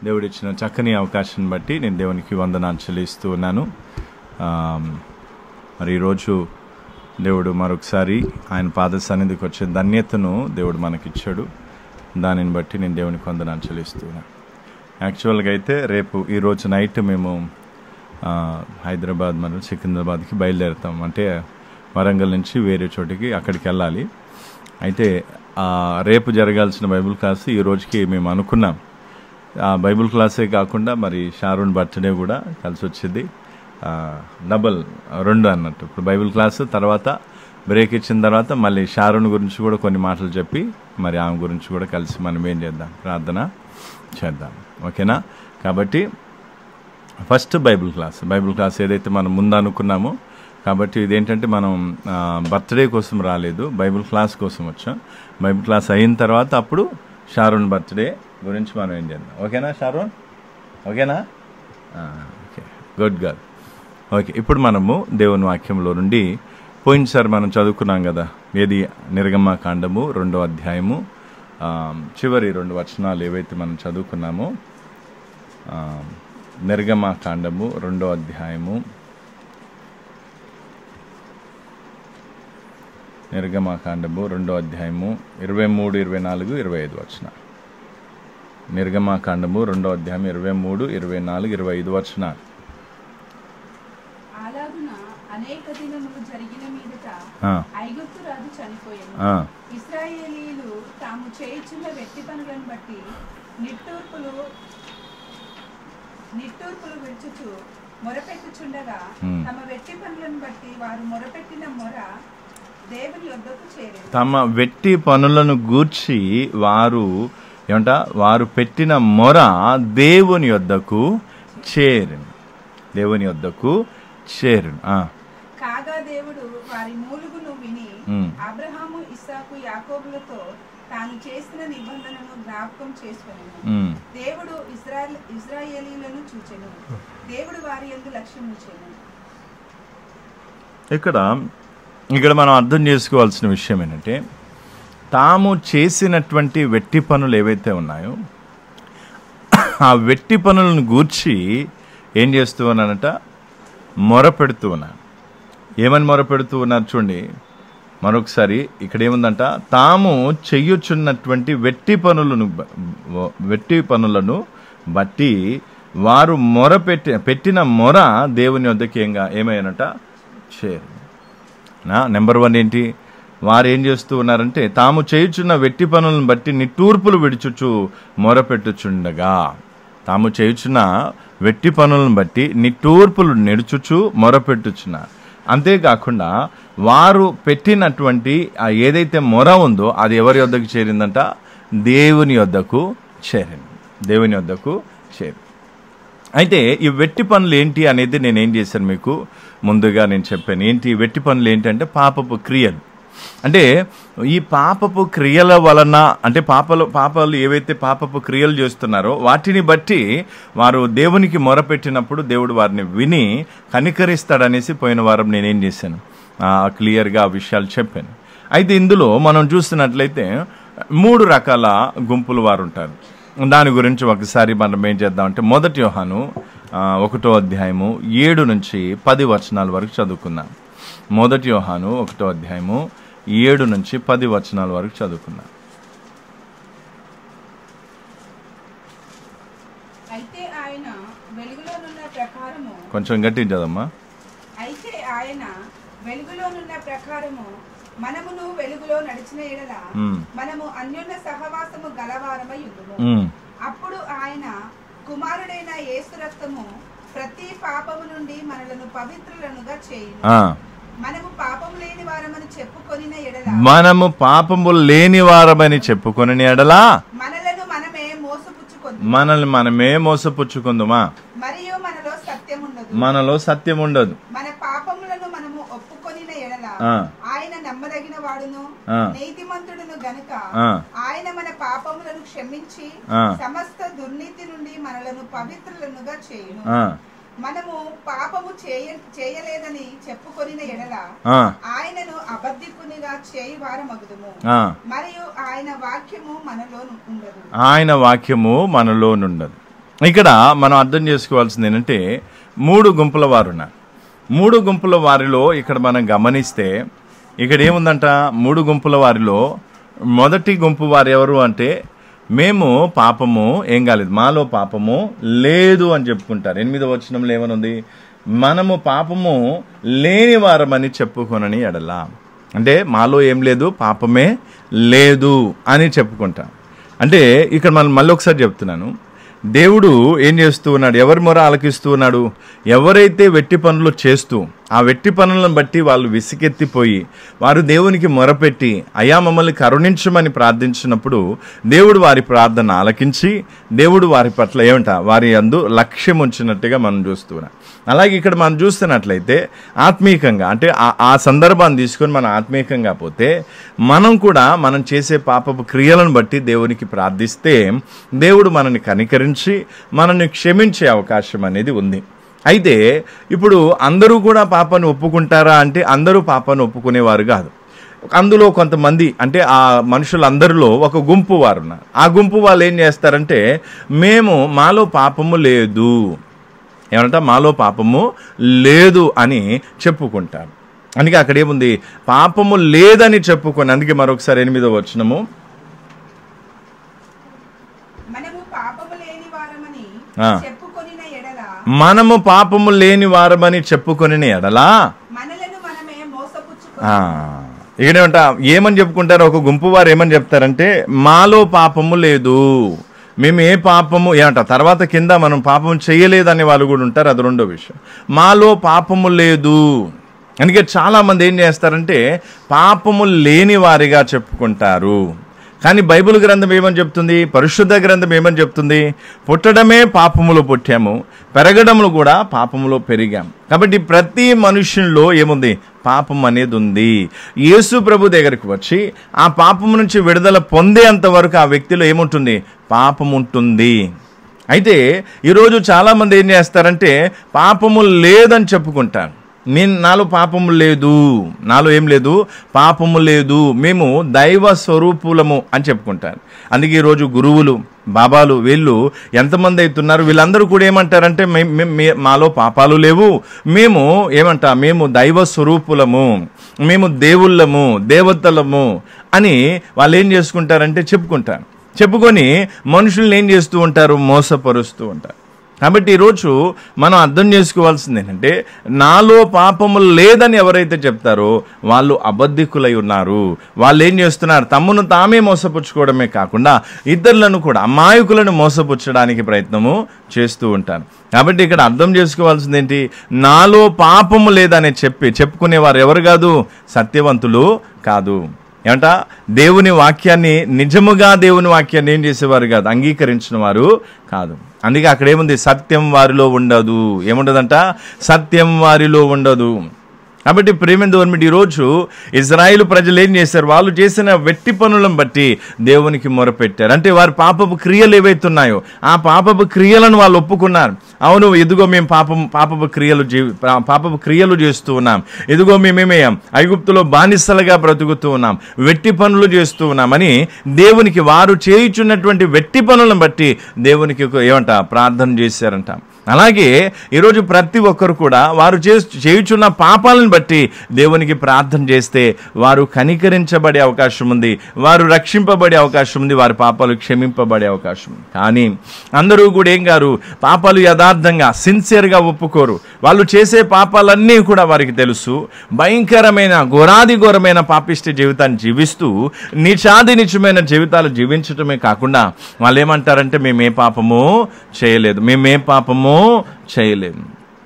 దేవుడిచ్చిన చక్కని అవకాశాన్ని బట్టి నేను దేవునికి వందనాలు చెల్లిస్తూ ఉన్నాను ఆ, మరి ఈరోజు దేవుడు మరొకసారి ఆయన పాద సన్నిధికి వచ్చే ధన్యతను దేవుడు మనకిచ్చాడు దానిని బట్టి నేను దేవునికి వందనాలు చెల్లిస్తూ ఉన్నాను యాక్చువల్గా అయితే రేపు ఈరోజు నైట్ మేము ఆ, హైదరాబాద్ మరియు సికింద్రాబాద్కి బయలుదేరుతాం అంటే వరంగల్ నుంచి వేరే చోటికి అక్కడికి వెళ్ళాలి అయితే ఆ, రేపు జరగాల్సిన బైబిల్ క్లాస్ ఈ రోజుకి మేము అనుకున్నాం ఆ బైబిల్ క్లాసే కాకుండా మరి షారూన్ బర్త్డే కూడా కలిసి వచ్చింది ఆ, డబల్ రెండు అన్నట్టు ఇప్పుడు బైబిల్ క్లాస్ తర్వాత బ్రేక్ ఇచ్చిన తర్వాత మళ్ళీ షారూన్ గురించి కూడా కొన్ని మాటలు చెప్పి మరి ఆమె గురించి కూడా కలిసి మనం ఏం చేద్దాం ప్రార్థన చేద్దాం ఓకేనా కాబట్టి first Bible class Bible class ఏదైతే మనం ముందు అనుకున్నామో కాబట్టి ఇదేంటంటే మనం బర్త్డే కోసం రాలేదు బైబిల్ క్లాస్ కోసం వచ్చాం బైబిల్ క్లాస్ అయిన తర్వాత అప్పుడు షారోన్ బర్త్డే గురించి మనం ఏం చేద్దాం ఓకేనా షారోన్ ఓకేనా ఆ, ఓకే గుడ్ గర్ల్ ఓకే ఇప్పుడు మనము దేవుని వాక్యంలో నుండి పోయినసారి మనం చదువుకున్నాం కదా ఏది నిర్గమ కాండము రెండో అధ్యాయము ఆ, చివరి రెండు వచనాలు ఏవైతే మనం చదువుకున్నామో ఆ, నిర్గమ కాండము రెండో అధ్యాయము నిర్గమ కాండము రెండో అధ్యాయము ఇరవై మూడు ఇరవై నాలుగు ఇరవై ఐదు వచ్చిన నిర్గమ కాండము రెండో అధ్యాయం ఇరవై మూడు ఇరవై నాలుగు ఇరవై ఐదు వచ్చిన అలాగున అనేక దినములు జరిగిన మీదట ఐగుప్తు రాజు చనిపోయాను ఇస్రాయేలీలు తాము చేయుచున్న వ్యక్తి పనులను బట్టి నిట్టూర్పులు నిట్టూర్పులు విడుచుచు మొరపెట్టుచుండగా Hmm. తమ వెట్టి పనులను బట్టి వారు మొరపెట్టిన మొర దేవుని యొద్దకు చేరేది తమ వెట్టి పనులను గూర్చి వారు ఏమంట వారు పెట్టిన మొర దేవుని యొద్దకు చేరును దేవుని యొద్దకు చేరును ఆ, కాగా దేవుడు వారి మూలుగును విని Hmm. అబ్రహాము ఇస్సాకు యాకోబులతో తాను చేసిన నిబంధనను జ్ఞాపకం చేసుకొనెను ఉమ్. దేవుడు ఇజ్రాయల్ ఇజ్రాయేలీలను చూచెను దేవుడు వారి యందు లక్ష్యం ఉంచెను ఇక్కడ ఇక్కడ మనం అర్థం చేసుకోవాల్సిన విషయం ఏంటంటే తాము చేసినటువంటి వెట్టి పనులు ఏవైతే ఉన్నాయో ఆ వెట్టి పనులను గూర్చి ఏం చేస్తూ ఉన్నానట మొర పెడుతూ ఉన్నాను ఏమని మొర పెడుతూ ఉన్నారు చూడండి మరొకసారి ఇక్కడ ఏముందంట తాము చెయ్యుచున్నటువంటి వెట్టి పనులను బ- వ- వెట్టి పనులను బట్టి వారు మొర పెట్టి పెట్టిన మొర దేవుని వద్దకి ఏంగా ఏమైనట చేరు నా నెంబర్ వన్ ఏంటి వారు ఏం చేస్తూ ఉన్నారంటే తాము చేయుచున్న వెట్టి పనులను బట్టి నిట్టూర్పులు విడుచుచు మొరపెట్టుచుండగా తాము చేయుచున్న వెట్టి పనులను బట్టి నిట్టూర్పులు నిడుచుచు మొరపెట్టుచున్నారు అంతేకాకుండా వారు పెట్టినటువంటి ఆ ఏదైతే మొర ఉందో అది ఎవరి వద్దకు చేరిందంట దేవుని వద్దకు చేరింది దేవుని వద్దకు చేరింది అయితే ఈ వెట్టి పనులు ఏంటి అనేది నేను ఏం చేశాను మీకు ముందుగా నేను చెప్పాను ఏంటి ఈ వెట్టి పనులు ఏంటంటే పాపపు క్రియలు అంటే ఈ పాపపు క్రియల వలన అంటే పాపలు పాపాలు ఏవైతే పాపపు క్రియలు చేస్తున్నారో వాటిని బట్టి వారు దేవునికి మొరపెట్టినప్పుడు దేవుడు వారిని విని కనికరిస్తాడనేసి పోయిన వారం నేనేం చేశాను ఆ, క్లియర్గా ఆ విషయాలు చెప్పాను అయితే ఇందులో మనం చూస్తున్నట్లయితే మూడు రకాల గుంపులు వారు ఉంటారు దాని గురించి ఒకసారి మనం ఏం చేద్దామంటే మొదటి యోహాను ఆ, ఒకటో అధ్యాయము ఏడు నుంచి పది వచనాల వరకు చదువుకుందాం మొదటి యోహాను ఒకటో అధ్యాయము ఏడు నుంచి పది వచనాల వరకు చదువుకుందాం అయితే ఆయన వెలుగులోనున్న ప్రకారము కొంచెం గట్టి చదమ్మా అయితే ఆయన వెలుగులోనున్న ప్రకారము మనమును వెలుగులో నడిచిన ఎడల మ్మ్. మనము అన్యోన్య సహవాసము గలవారమై ఉందుము ఉమ్, అప్పుడు ఆయన కుమారుడైన యేసు రక్తము ప్రతి పాపము నుండి మనలను పవిత్రులనుగా చేయును ఆ. మనము పాపము లేని వారమని చెప్పుకొనిన ఎడల మనము పాపము లేని వారమని చెప్పుకొని ఎడలా మనలను మనమే మోసపుచ్చుకొందు మనల్ని మనమే మోసపుచ్చుకుందుమా మరియు మనలో సత్యం ఉండదు మనలో సత్యం ఉండదు మన పాపములను మనము ఒప్పుకొనిన ఎడల ఆ. ఆయన నమ్మదగిన వాడును ఆ. నీతిమంతుడును గనుక ఆ. ఆయన మన పాపములను క్షమించి ఆ. సమస్త దుర్నీతి నుండి మనలను పవిత్రులనుగా చేయును ఆ, మనము పాపము చేయ చేయలేదని చెప్పుకొనిన ఎడల ఆ, ఆయనను అబద్ధికునిగా చేయి వారమగుదుము ఆ. మరియు ఆయన వాక్యము మనలో ఉండదు ఆయన వాక్యము మనలో నుండదు ఇక్కడ మనం అర్థం చేసుకోవాల్సింది ఏంటంటే మూడు గుంపుల వారు ఉన్నారు మూడు గుంపుల వారిలో ఇక్కడ మనం గమనిస్తే ఇక్కడ ఏముందంట మూడు గుంపుల వారిలో మొదటి గుంపు వారు ఎవరు అంటే మేము పాపము ఏం కాలేదు మాలో పాపము లేదు అని చెప్పుకుంటారు ఎనిమిదో వచనంలో ఏమనుంది మనము పాపము లేని వారమని చెప్పుకొనని ఎడలా అంటే మాలో ఏం లేదు పాపమే లేదు అని చెప్పుకుంటాం అంటే ఇక్కడ మనం మళ్ళీ ఒకసారి చెప్తున్నాను దేవుడు ఏం చేస్తూ ఉన్నాడు ఎవరి మొర ఆలకిస్తూ ఉన్నాడు ఎవరైతే వెట్టి పనులు చేస్తూ ఆ వెట్టి పనులను బట్టి వాళ్ళు విసికెత్తిపోయి వారు దేవునికి మొరపెట్టి అయా మమ్మల్ని కరుణించమని ప్రార్థించినప్పుడు దేవుడు వారి ప్రార్థన ఆలకించి దేవుడు వారి పట్ల ఏమంట వారి అందు లక్ష్యం ఉంచినట్టుగా మనం చూస్తున్నాం అలాగే ఇక్కడ మనం చూస్తున్నట్లయితే ఆత్మీయంగా అంటే ఆ- ఆ సందర్భాన్ని తీసుకొని మనం ఆత్మీయంగా పోతే మనం కూడా మనం చేసే పాపపు క్రియలను బట్టి దేవునికి ప్రార్థిస్తే దేవుడు మనల్ని కనికరించి మనల్ని క్షమించే అవకాశం అనేది ఉంది అయితే ఇప్పుడు అందరూ కూడా పాపాన్ని ఒప్పుకుంటారా అంటే అందరూ పాపాన్ని ఒప్పుకునేవారు కాదు అందులో కొంతమంది అంటే ఆ మనుషులందరిలో ఒక గుంపు వారు ఉన్నారు ఆ గుంపు వాళ్ళు ఏం చేస్తారంటే మేము మాలో పాపము లేదు ఏమంట మాలో పాపము లేదు అని చెప్పుకుంటారు అందుకే అక్కడ ఏముంది పాపము లేదని చెప్పుకొని అందుకే మరొకసారి ఎనిమిదో వచ్చినము మనము పాపము లేని వారమని ఆ. చెప్పుకొనిన ఎడల మనము పాపము లేని వారమని చెప్పుకొని ఎడలా మనలను మనమే మోసపుచ్చుకో ఆ, ఇక్కడేమంట ఏమని చెప్పుకుంటారు ఒక గుంపు వారు ఏమని చెప్తారంటే మాలో పాపము లేదు మేము ఏ పాపము ఏమంట తర్వాత కింద మనం పాపం చేయలేదని వాళ్ళు కూడా ఉంటారు అది రెండో విషయం మాలో పాపము లేదు అందుకే చాలా మంది ఏం చేస్తారంటే పాపము లేని వారిగా చెప్పుకుంటారు కానీ బైబిల్ గ్రంథం ఏమని చెప్తుంది పరిశుద్ధ గ్రంథం ఏమని చెప్తుంది పుట్టడమే పాపములో పుట్టాము పెరగడములు కూడా పాపములో పెరిగాం కాబట్టి ప్రతి మనుష్యుల్లో ఏముంది పాపం అనేది ఉంది యేసు ప్రభు దగ్గరికి వచ్చి ఆ పాపం నుంచి విడుదల పొందేంత వరకు ఆ వ్యక్తిలో ఏముంటుంది పాపం ఉంటుంది అయితే ఈరోజు చాలామంది ఏం చేస్తారంటే పాపము లేదని చెప్పుకుంటారు నేను నాలో పాపము లేదు నాలో ఏం లేదు పాపము లేదు మేము దైవ స్వరూపులము అని చెప్పుకుంటారు అందుకే ఈరోజు గురువులు బాబాలు వీళ్ళు ఎంతమంది అవుతున్నారు వీళ్ళందరూ కూడా ఏమంటారంటే మే- మే- మే- మాలో పాపాలు లేవు మేము ఏమంటా మేము దైవ స్వరూపులము మేము దేవుళ్ళము దేవతలము అని వాళ్ళు ఏం చేసుకుంటారంటే చెప్పుకుంటారు చెప్పుకొని మనుషుల్ని ఏం చేస్తూ ఉంటారు మోసపరుస్తూ ఉంటారు కాబట్టి ఈరోజు మనం అర్థం చేసుకోవాల్సింది ఏంటంటే నాలో పాపము లేదని ఎవరైతే చెప్తారో వాళ్ళు అబద్ధికులై ఉన్నారు వాళ్ళు ఏం చేస్తున్నారు తమ్మును తామే మోసపుచ్చుకోవడమే కాకుండా ఇతరులను కూడా అమాయకులను మోసపుచ్చడానికి ప్రయత్నము చేస్తూ ఉంటారు కాబట్టి ఇక్కడ అర్థం చేసుకోవాల్సింది ఏంటి నాలో పాపము లేదని చెప్పి చెప్పుకునేవారు ఎవరు కాదు సత్యవంతులు కాదు ఏమంట దేవుని వాక్యాన్ని నిజముగా దేవుని వాక్యాన్ని ఏం చేసేవారు కాదు అంగీకరించిన వారు కాదు అందుకే అక్కడ ఏముంది సత్యం వారిలో ఉండదు ఏముండదంట సత్యం వారిలో ఉండదు కాబట్టి ప్రేమ గవర్నమెంట్ ఈరోజు ఇజ్రాయిల్ ప్రజలు ఏం చేశారు వాళ్ళు చేసిన వెట్టి పనులను బట్టి దేవునికి మొరపెట్టారు అంటే వారి పాపపు క్రియలు ఏవైతే ఉన్నాయో ఆ పాపపు క్రియలను వాళ్ళు ఒప్పుకున్నారు అవును ఎదుగో మేము పాపం పాపపు క్రియలు జీ పా- పాపపు క్రియలు చేస్తూ ఉన్నాం ఎదుగో మేమేమయ్యాం ఐగుప్తులో బానిసలుగా బ్రతుకుతూ ఉన్నాం వెట్టి పనులు చేస్తూ ఉన్నామని దేవునికి వారు చేయుచున్నటువంటి వెట్టి పనులను బట్టి దేవునికి ఒక ఏమంట ప్రార్థన చేశారంట అలాగే ఈరోజు ప్రతి ఒక్కరు కూడా వారు చే చేయుచున్న పాపాలను బట్టి దేవునికి ప్రార్థన చేస్తే వారు కనికరించబడే అవకాశం ఉంది వారు రక్షింపబడే అవకాశం ఉంది వారి పాపాలు క్షమింపబడే అవకాశం ఉంది కానీ అందరూ కూడా ఏం గారు పాపాలు యథార్థంగా సిన్సియర్గా ఒప్పుకోరు వాళ్ళు చేసే పాపాలన్నీ కూడా వారికి తెలుసు భయంకరమైన ఘోరాది ఘోరమైన పాపిష్టి జీవితాన్ని జీవిస్తూ నిచాది నిచమైన జీవితాలు జీవించటమే కాకుండా వాళ్ళు ఏమంటారంటే మేమే పాపము చేయలేదు మేమే పాపము చేయలేదు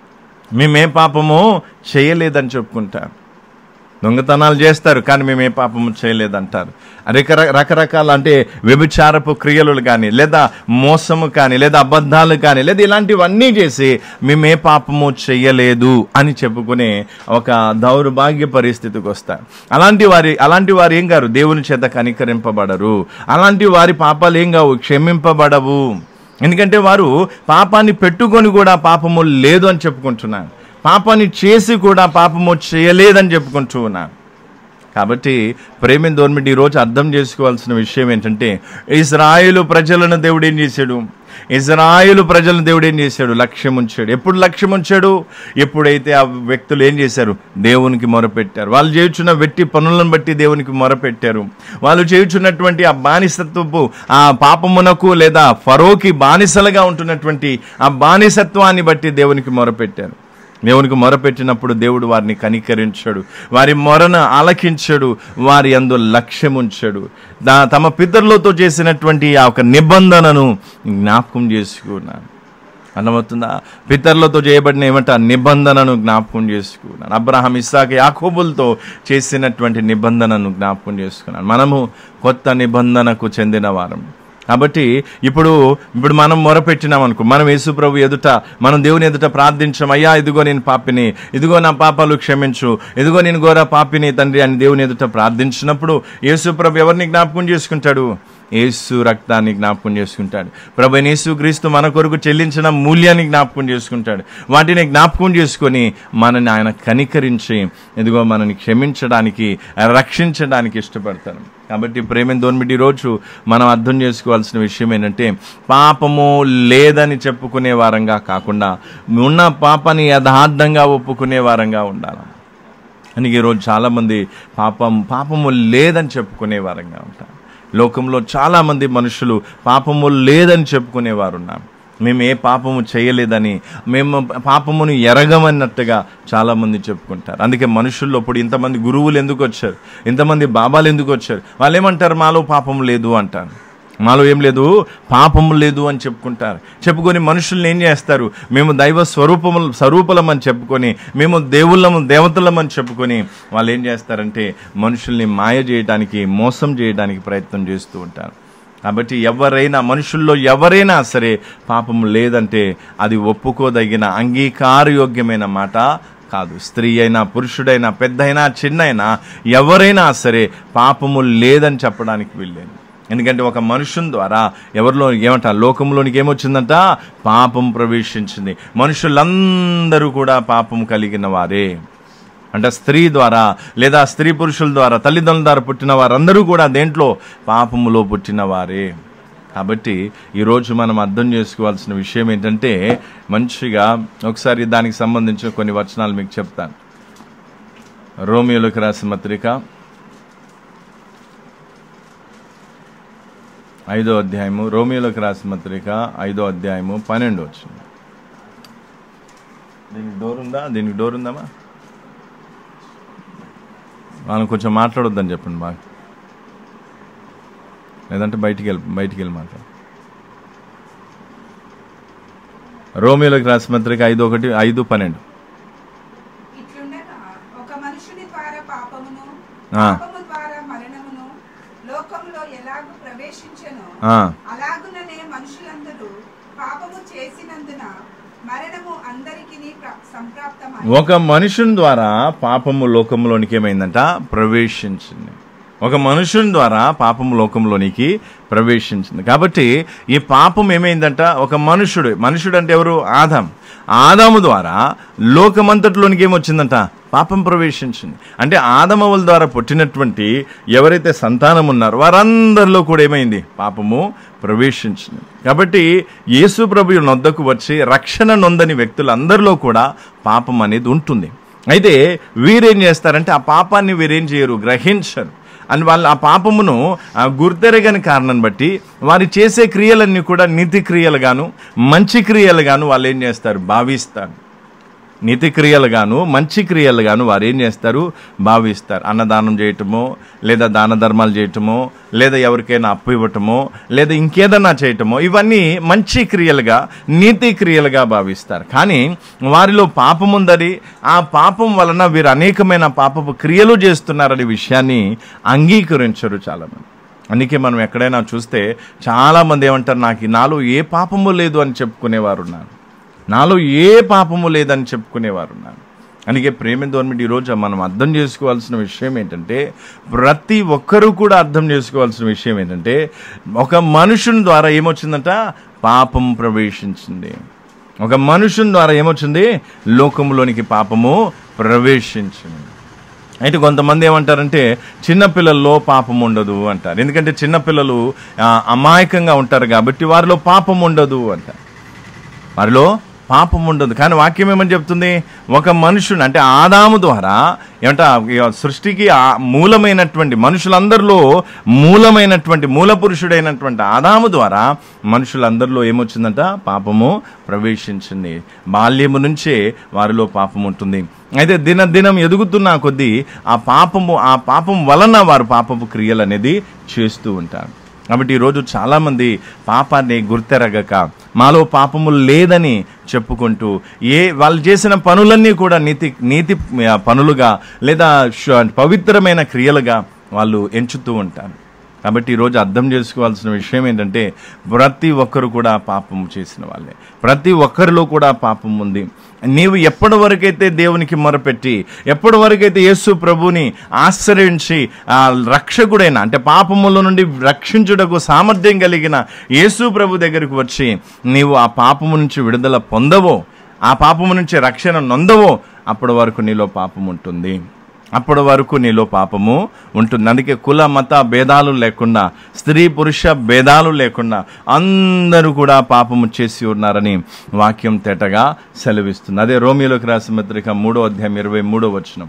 మేమే పాపము చేయలేదని చెప్పుకుంటారు దొంగతనాలు చేస్తారు కానీ మేము ఏ పాపము చేయలేదంటారు రక రకరకాల అంటే వ్యభిచారపు క్రియలు కానీ లేదా మోసము కానీ లేదా అబద్ధాలు కానీ లేదా ఇలాంటివన్నీ చేసి మేము ఏ పాపము చేయలేదు అని చెప్పుకునే ఒక దౌర్భాగ్య పరిస్థితికి వస్తారు అలాంటి వారి అలాంటి వారు ఏం గారు దేవుని చేత కనికరింపబడరు అలాంటి వారి పాపాలు ఏం కావు క్షమింపబడవు ఎందుకంటే వారు పాపాన్ని పెట్టుకొని కూడా పాపము లేదు అని చెప్పుకుంటున్నారు పాపాన్ని చేసి కూడా పాపము చేయలేదని చెప్పుకుంటూ ఉన్నారు కాబట్టి ప్రేమ దోర్మిటి ఈరోజు అర్థం చేసుకోవాల్సిన విషయం ఏంటంటే ఇజ్రాయేలు ప్రజలను దేవుడు ఏం చేశాడు ఇజ్రాయేలు ప్రజలను దేవుడు ఏం చేశాడు లక్ష్యం ఉంచాడు ఎప్పుడు లక్ష్యం ఉంచాడు ఎప్పుడైతే ఆ వ్యక్తులు ఏం చేశారు దేవునికి మొరపెట్టారు వాళ్ళు చేయుచున్న వెట్టి పనులను బట్టి దేవునికి మొరపెట్టారు వాళ్ళు చేయుచున్నటువంటి ఆ బానిసత్వపు ఆ పాపమునకు లేదా ఫరోకి బానిసలుగా ఉంటున్నటువంటి ఆ బానిసత్వాన్ని బట్టి దేవునికి మొరపెట్టారు దేవునికి మొరపెట్టినప్పుడు దేవుడు వారిని కనికరించాడు వారి మొరను ఆలకించాడు వారి అందు లక్ష్యం ఉంచాడు దా తమ పితరులతో చేసినటువంటి ఆ ఒక నిబంధనను జ్ఞాపకం చేసుకున్నాను అర్థమవుతుందా పితరులతో చేయబడిన ఏమంట నిబంధనను జ్ఞాపకం చేసుకున్నాను అబ్రహాం ఇస్సాక్ యాకోబులతో చేసినటువంటి నిబంధనను జ్ఞాపకం చేసుకున్నాను మనము కొత్త నిబంధనకు చెందిన వారం కాబట్టి ఇప్పుడు ఇప్పుడు మనం మొరపెట్టినాం అనుకో మనం యేసు ప్రభు ఎదుట మనం దేవుని ఎదుట ప్రార్థించాం అయ్యా ఇదిగో నేను పాపిని ఇదిగో నా పాపాలు క్షమించు ఇదిగో నేను ఘోర పాపిని తండ్రి అని దేవుని ఎదుట ప్రార్థించినప్పుడు యేసు ప్రభు ఎవరిని జ్ఞాపకం చేసుకుంటాడు యేసు రక్తాన్ని జ్ఞాపకం చేసుకుంటాడు ప్రభు యేసు క్రీస్తు మన కొరకు చెల్లించిన మూల్యాన్ని జ్ఞాపకం చేసుకుంటాడు వాటిని జ్ఞాపకం చేసుకొని మనని ఆయన కనికరించి ఇదిగో మనని క్షమించడానికి రక్షించడానికి ఇష్టపడతాడు కాబట్టి ప్రేమ దోన్మిటి రోజు మనం అర్థం చేసుకోవాల్సిన విషయం ఏంటంటే పాపము లేదని చెప్పుకునే వారంగా కాకుండా ఉన్న పాపాన్ని యథార్థంగా ఒప్పుకునే వారంగా ఉండాలి అని ఈరోజు చాలామంది పాపం పాపము లేదని చెప్పుకునే వారంగా ఉంటారు లోకంలో చాలామంది మనుషులు పాపము లేదని చెప్పుకునేవారు ఉన్నారు మేము ఏ పాపము చేయలేదని మేము పాపమును ఎరగమన్నట్టుగా చాలామంది చెప్పుకుంటారు అందుకే మనుషుల్లో ఇప్పుడు ఇంతమంది గురువులు ఎందుకు వచ్చారు ఇంతమంది బాబాలు ఎందుకు వచ్చారు వాళ్ళు ఏమంటారు మాలో పాపం లేదు అంటారు మాలో ఏం లేదు పాపము లేదు అని చెప్పుకుంటారు చెప్పుకొని మనుషుల్ని ఏం చేస్తారు మేము దైవ స్వరూపము స్వరూపలం అని చెప్పుకొని మేము దేవుళ్ళము దేవతలం అని చెప్పుకొని వాళ్ళు ఏం చేస్తారంటే మనుషుల్ని మాయ చేయడానికి మోసం చేయడానికి ప్రయత్నం చేస్తూ ఉంటారు కాబట్టి ఎవరైనా మనుషుల్లో ఎవరైనా సరే పాపం లేదంటే అది ఒప్పుకోదగిన అంగీకారయోగ్యమైన మాట కాదు స్త్రీ అయినా పురుషుడైనా పెద్దయినా చిన్నైనా ఎవరైనా సరే పాపము లేదని చెప్పడానికి వీల్లేదు ఎందుకంటే ఒక మనుషుని ద్వారా ఎవరిలో ఏమంట లోకంలోనికి ఏమొచ్చిందంట పాపం ప్రవేశించింది మనుషులందరూ కూడా పాపం కలిగిన వారే అంటే స్త్రీ ద్వారా లేదా స్త్రీ పురుషుల ద్వారా తల్లిదండ్రుల ద్వారా పుట్టిన వారందరూ కూడా దేంట్లో పాపములో పుట్టిన వారే కాబట్టి ఈరోజు మనం అర్థం చేసుకోవాల్సిన విషయం ఏంటంటే మంచిగా ఒకసారి దానికి సంబంధించిన కొన్ని వచనాలు మీకు చెప్తాను రోమియోలకు రాసిన పత్రిక ఐదో అధ్యాయము రోమియోలకు రాసిన పత్రిక ఐదో అధ్యాయము పన్నెండు వచ్చింది దీనికి డోర్ ఉందా దీనికి డోర్ ఉందమ్మా మనం కొంచెం మాట్లాడొద్దని చెప్పండి బాగా లేదంటే బయటికి వెళ్ళి బయటికి వెళ్ళి మాట్లాడు రోమియోలకు రాసిన పత్రిక ఐదు ఒకటి ఐదు పన్నెండు ఇట్లుండగా ఒక మనుషుని ద్వారా పాపమును ఆ. పాపము ద్వారా మరణమును లోకంలో ఎలాగూ ప్రవేశించెను ఆ, అలాగుననే మనుషులందరూ పాపము చేసినందున మరణము అందరికీ సంప్రాప్తమై ఒక మనుషుని ద్వారా పాపము లోకంలోనికి ఏమైందంట ప్రవేశించింది ఒక మనుషుని ద్వారా పాపము లోకంలోనికి ప్రవేశించింది కాబట్టి ఈ పాపం ఏమైందంట ఒక మనుషుడు మనుషుడు అంటే ఎవరు ఆదాం ఆదాము ద్వారా లోకమంతటిలోనికి ఏమొచ్చిందంట పాపం ప్రవేశించింది అంటే ఆదమవుల ద్వారా పుట్టినటువంటి ఎవరైతే సంతానం ఉన్నారో వారందరిలో కూడా ఏమైంది పాపము ప్రవేశించింది కాబట్టి యేసు ప్రభు నొద్దకు వచ్చి రక్షణ నొందని వ్యక్తులందరిలో కూడా పాపం అనేది ఉంటుంది అయితే వీరేం చేస్తారంటే ఆ పాపాన్ని వీరేం చేయరు గ్రహించరు అని వాళ్ళు ఆ పాపమును ఆ గుర్తెరగని కారణం బట్టి వారు చేసే క్రియలన్నీ కూడా నీతి క్రియలుగాను మంచి క్రియలుగాను వాళ్ళు ఏం చేస్తారు భావిస్తారు నీతి క్రియలుగాను మంచి క్రియలుగాను వారు ఏం చేస్తారు భావిస్తారు అన్నదానం చేయటమో లేదా దాన ధర్మాలు చేయటమో లేదా ఎవరికైనా అప్పు ఇవ్వటమో లేదా ఇంకేదన్నా చేయటమో ఇవన్నీ మంచి క్రియలుగా నీతి క్రియలుగా భావిస్తారు కానీ వారిలో పాపం ఉందని ఆ పాపం వలన వీరు అనేకమైన పాపపు క్రియలు చేస్తున్నారనే విషయాన్ని అంగీకరించరు చాలామంది అందుకే మనం ఎక్కడైనా చూస్తే చాలామంది ఏమంటారు నాకు నాలో ఏ పాపము లేదు అని చెప్పుకునేవారు ఉన్నారు నాలో ఏ పాపము లేదని చెప్పుకునేవారు ఉన్నారు అందుకే ప్రేమ గవర్నమెంట్ ఈరోజు మనం అర్థం చేసుకోవాల్సిన విషయం ఏంటంటే ప్రతి ఒక్కరూ కూడా అర్థం చేసుకోవాల్సిన విషయం ఏంటంటే ఒక మనుషుని ద్వారా ఏమొచ్చిందంట పాపం ప్రవేశించింది ఒక మనుషుని ద్వారా ఏమొచ్చింది లోకంలోనికి పాపము ప్రవేశించింది అయితే కొంతమంది ఏమంటారంటే చిన్నపిల్లల్లో పాపం ఉండదు అంటారు ఎందుకంటే చిన్నపిల్లలు ఆ, అమాయకంగా ఉంటారు కాబట్టి వారిలో పాపం ఉండదు అంటారు వారిలో పాపం ఉండదు కానీ వాక్యం ఏమని చెప్తుంది ఒక మనుషుని అంటే ఆదాము ద్వారా ఏమంట ఈ సృష్టికి ఆ మూలమైనటువంటి మనుషులందరిలో మూలమైనటువంటి మూల పురుషుడైనటువంటి ఆదాము ద్వారా మనుషులందరిలో ఏమొచ్చిందంట పాపము ప్రవేశించింది బాల్యము నుంచే వారిలో పాపం ఉంటుంది అయితే దినదినం ఎదుగుతున్న కొద్దీ ఆ పాపము ఆ పాపం వలన వారు పాపపు క్రియలు అనేది చేస్తూ ఉంటారు కాబట్టి ఈరోజు చాలామంది పాపాన్ని గుర్తెరగక మాలో పాపము లేదని చెప్పుకుంటూ ఏ వాళ్ళు చేసిన పనులన్నీ కూడా నీతి నీతి ఆ, పనులుగా లేదా శు- పవిత్రమైన క్రియలుగా వాళ్ళు ఎంచుతూ ఉంటారు కాబట్టి ఈరోజు అర్థం చేసుకోవాల్సిన విషయం ఏంటంటే ప్రతి ఒక్కరు కూడా పాపం చేసిన వాళ్ళే ప్రతి ఒక్కరిలో కూడా పాపం ఉంది నీవు ఎప్పటి వరకైతే దేవునికి మొరపెట్టి ఎప్పటి వరకైతే యేసు ప్రభుని ఆశ్రయించి ఆ రక్షకుడైన అంటే పాపముల నుండి రక్షించుటకు సామర్థ్యం కలిగిన యేసు ప్రభు దగ్గరికి వచ్చి నీవు ఆ పాపము నుంచి విడుదల పొందవో ఆ పాపము నుంచి రక్షణ నొందవో అప్పటి వరకు నీలో పాపం ఉంటుంది అప్పటి వరకు నీలో పాపము ఉంటుంది అందుకే కుల మత భేదాలు లేకుండా స్త్రీ పురుష భేదాలు లేకుండా అందరూ కూడా పాపము చేసి ఉన్నారని వాక్యం తేటగా సెలవిస్తుంది అదే రోమియోలోకి రాసిన పత్రిక మూడో అధ్యాయం ఇరవై మూడో వచనం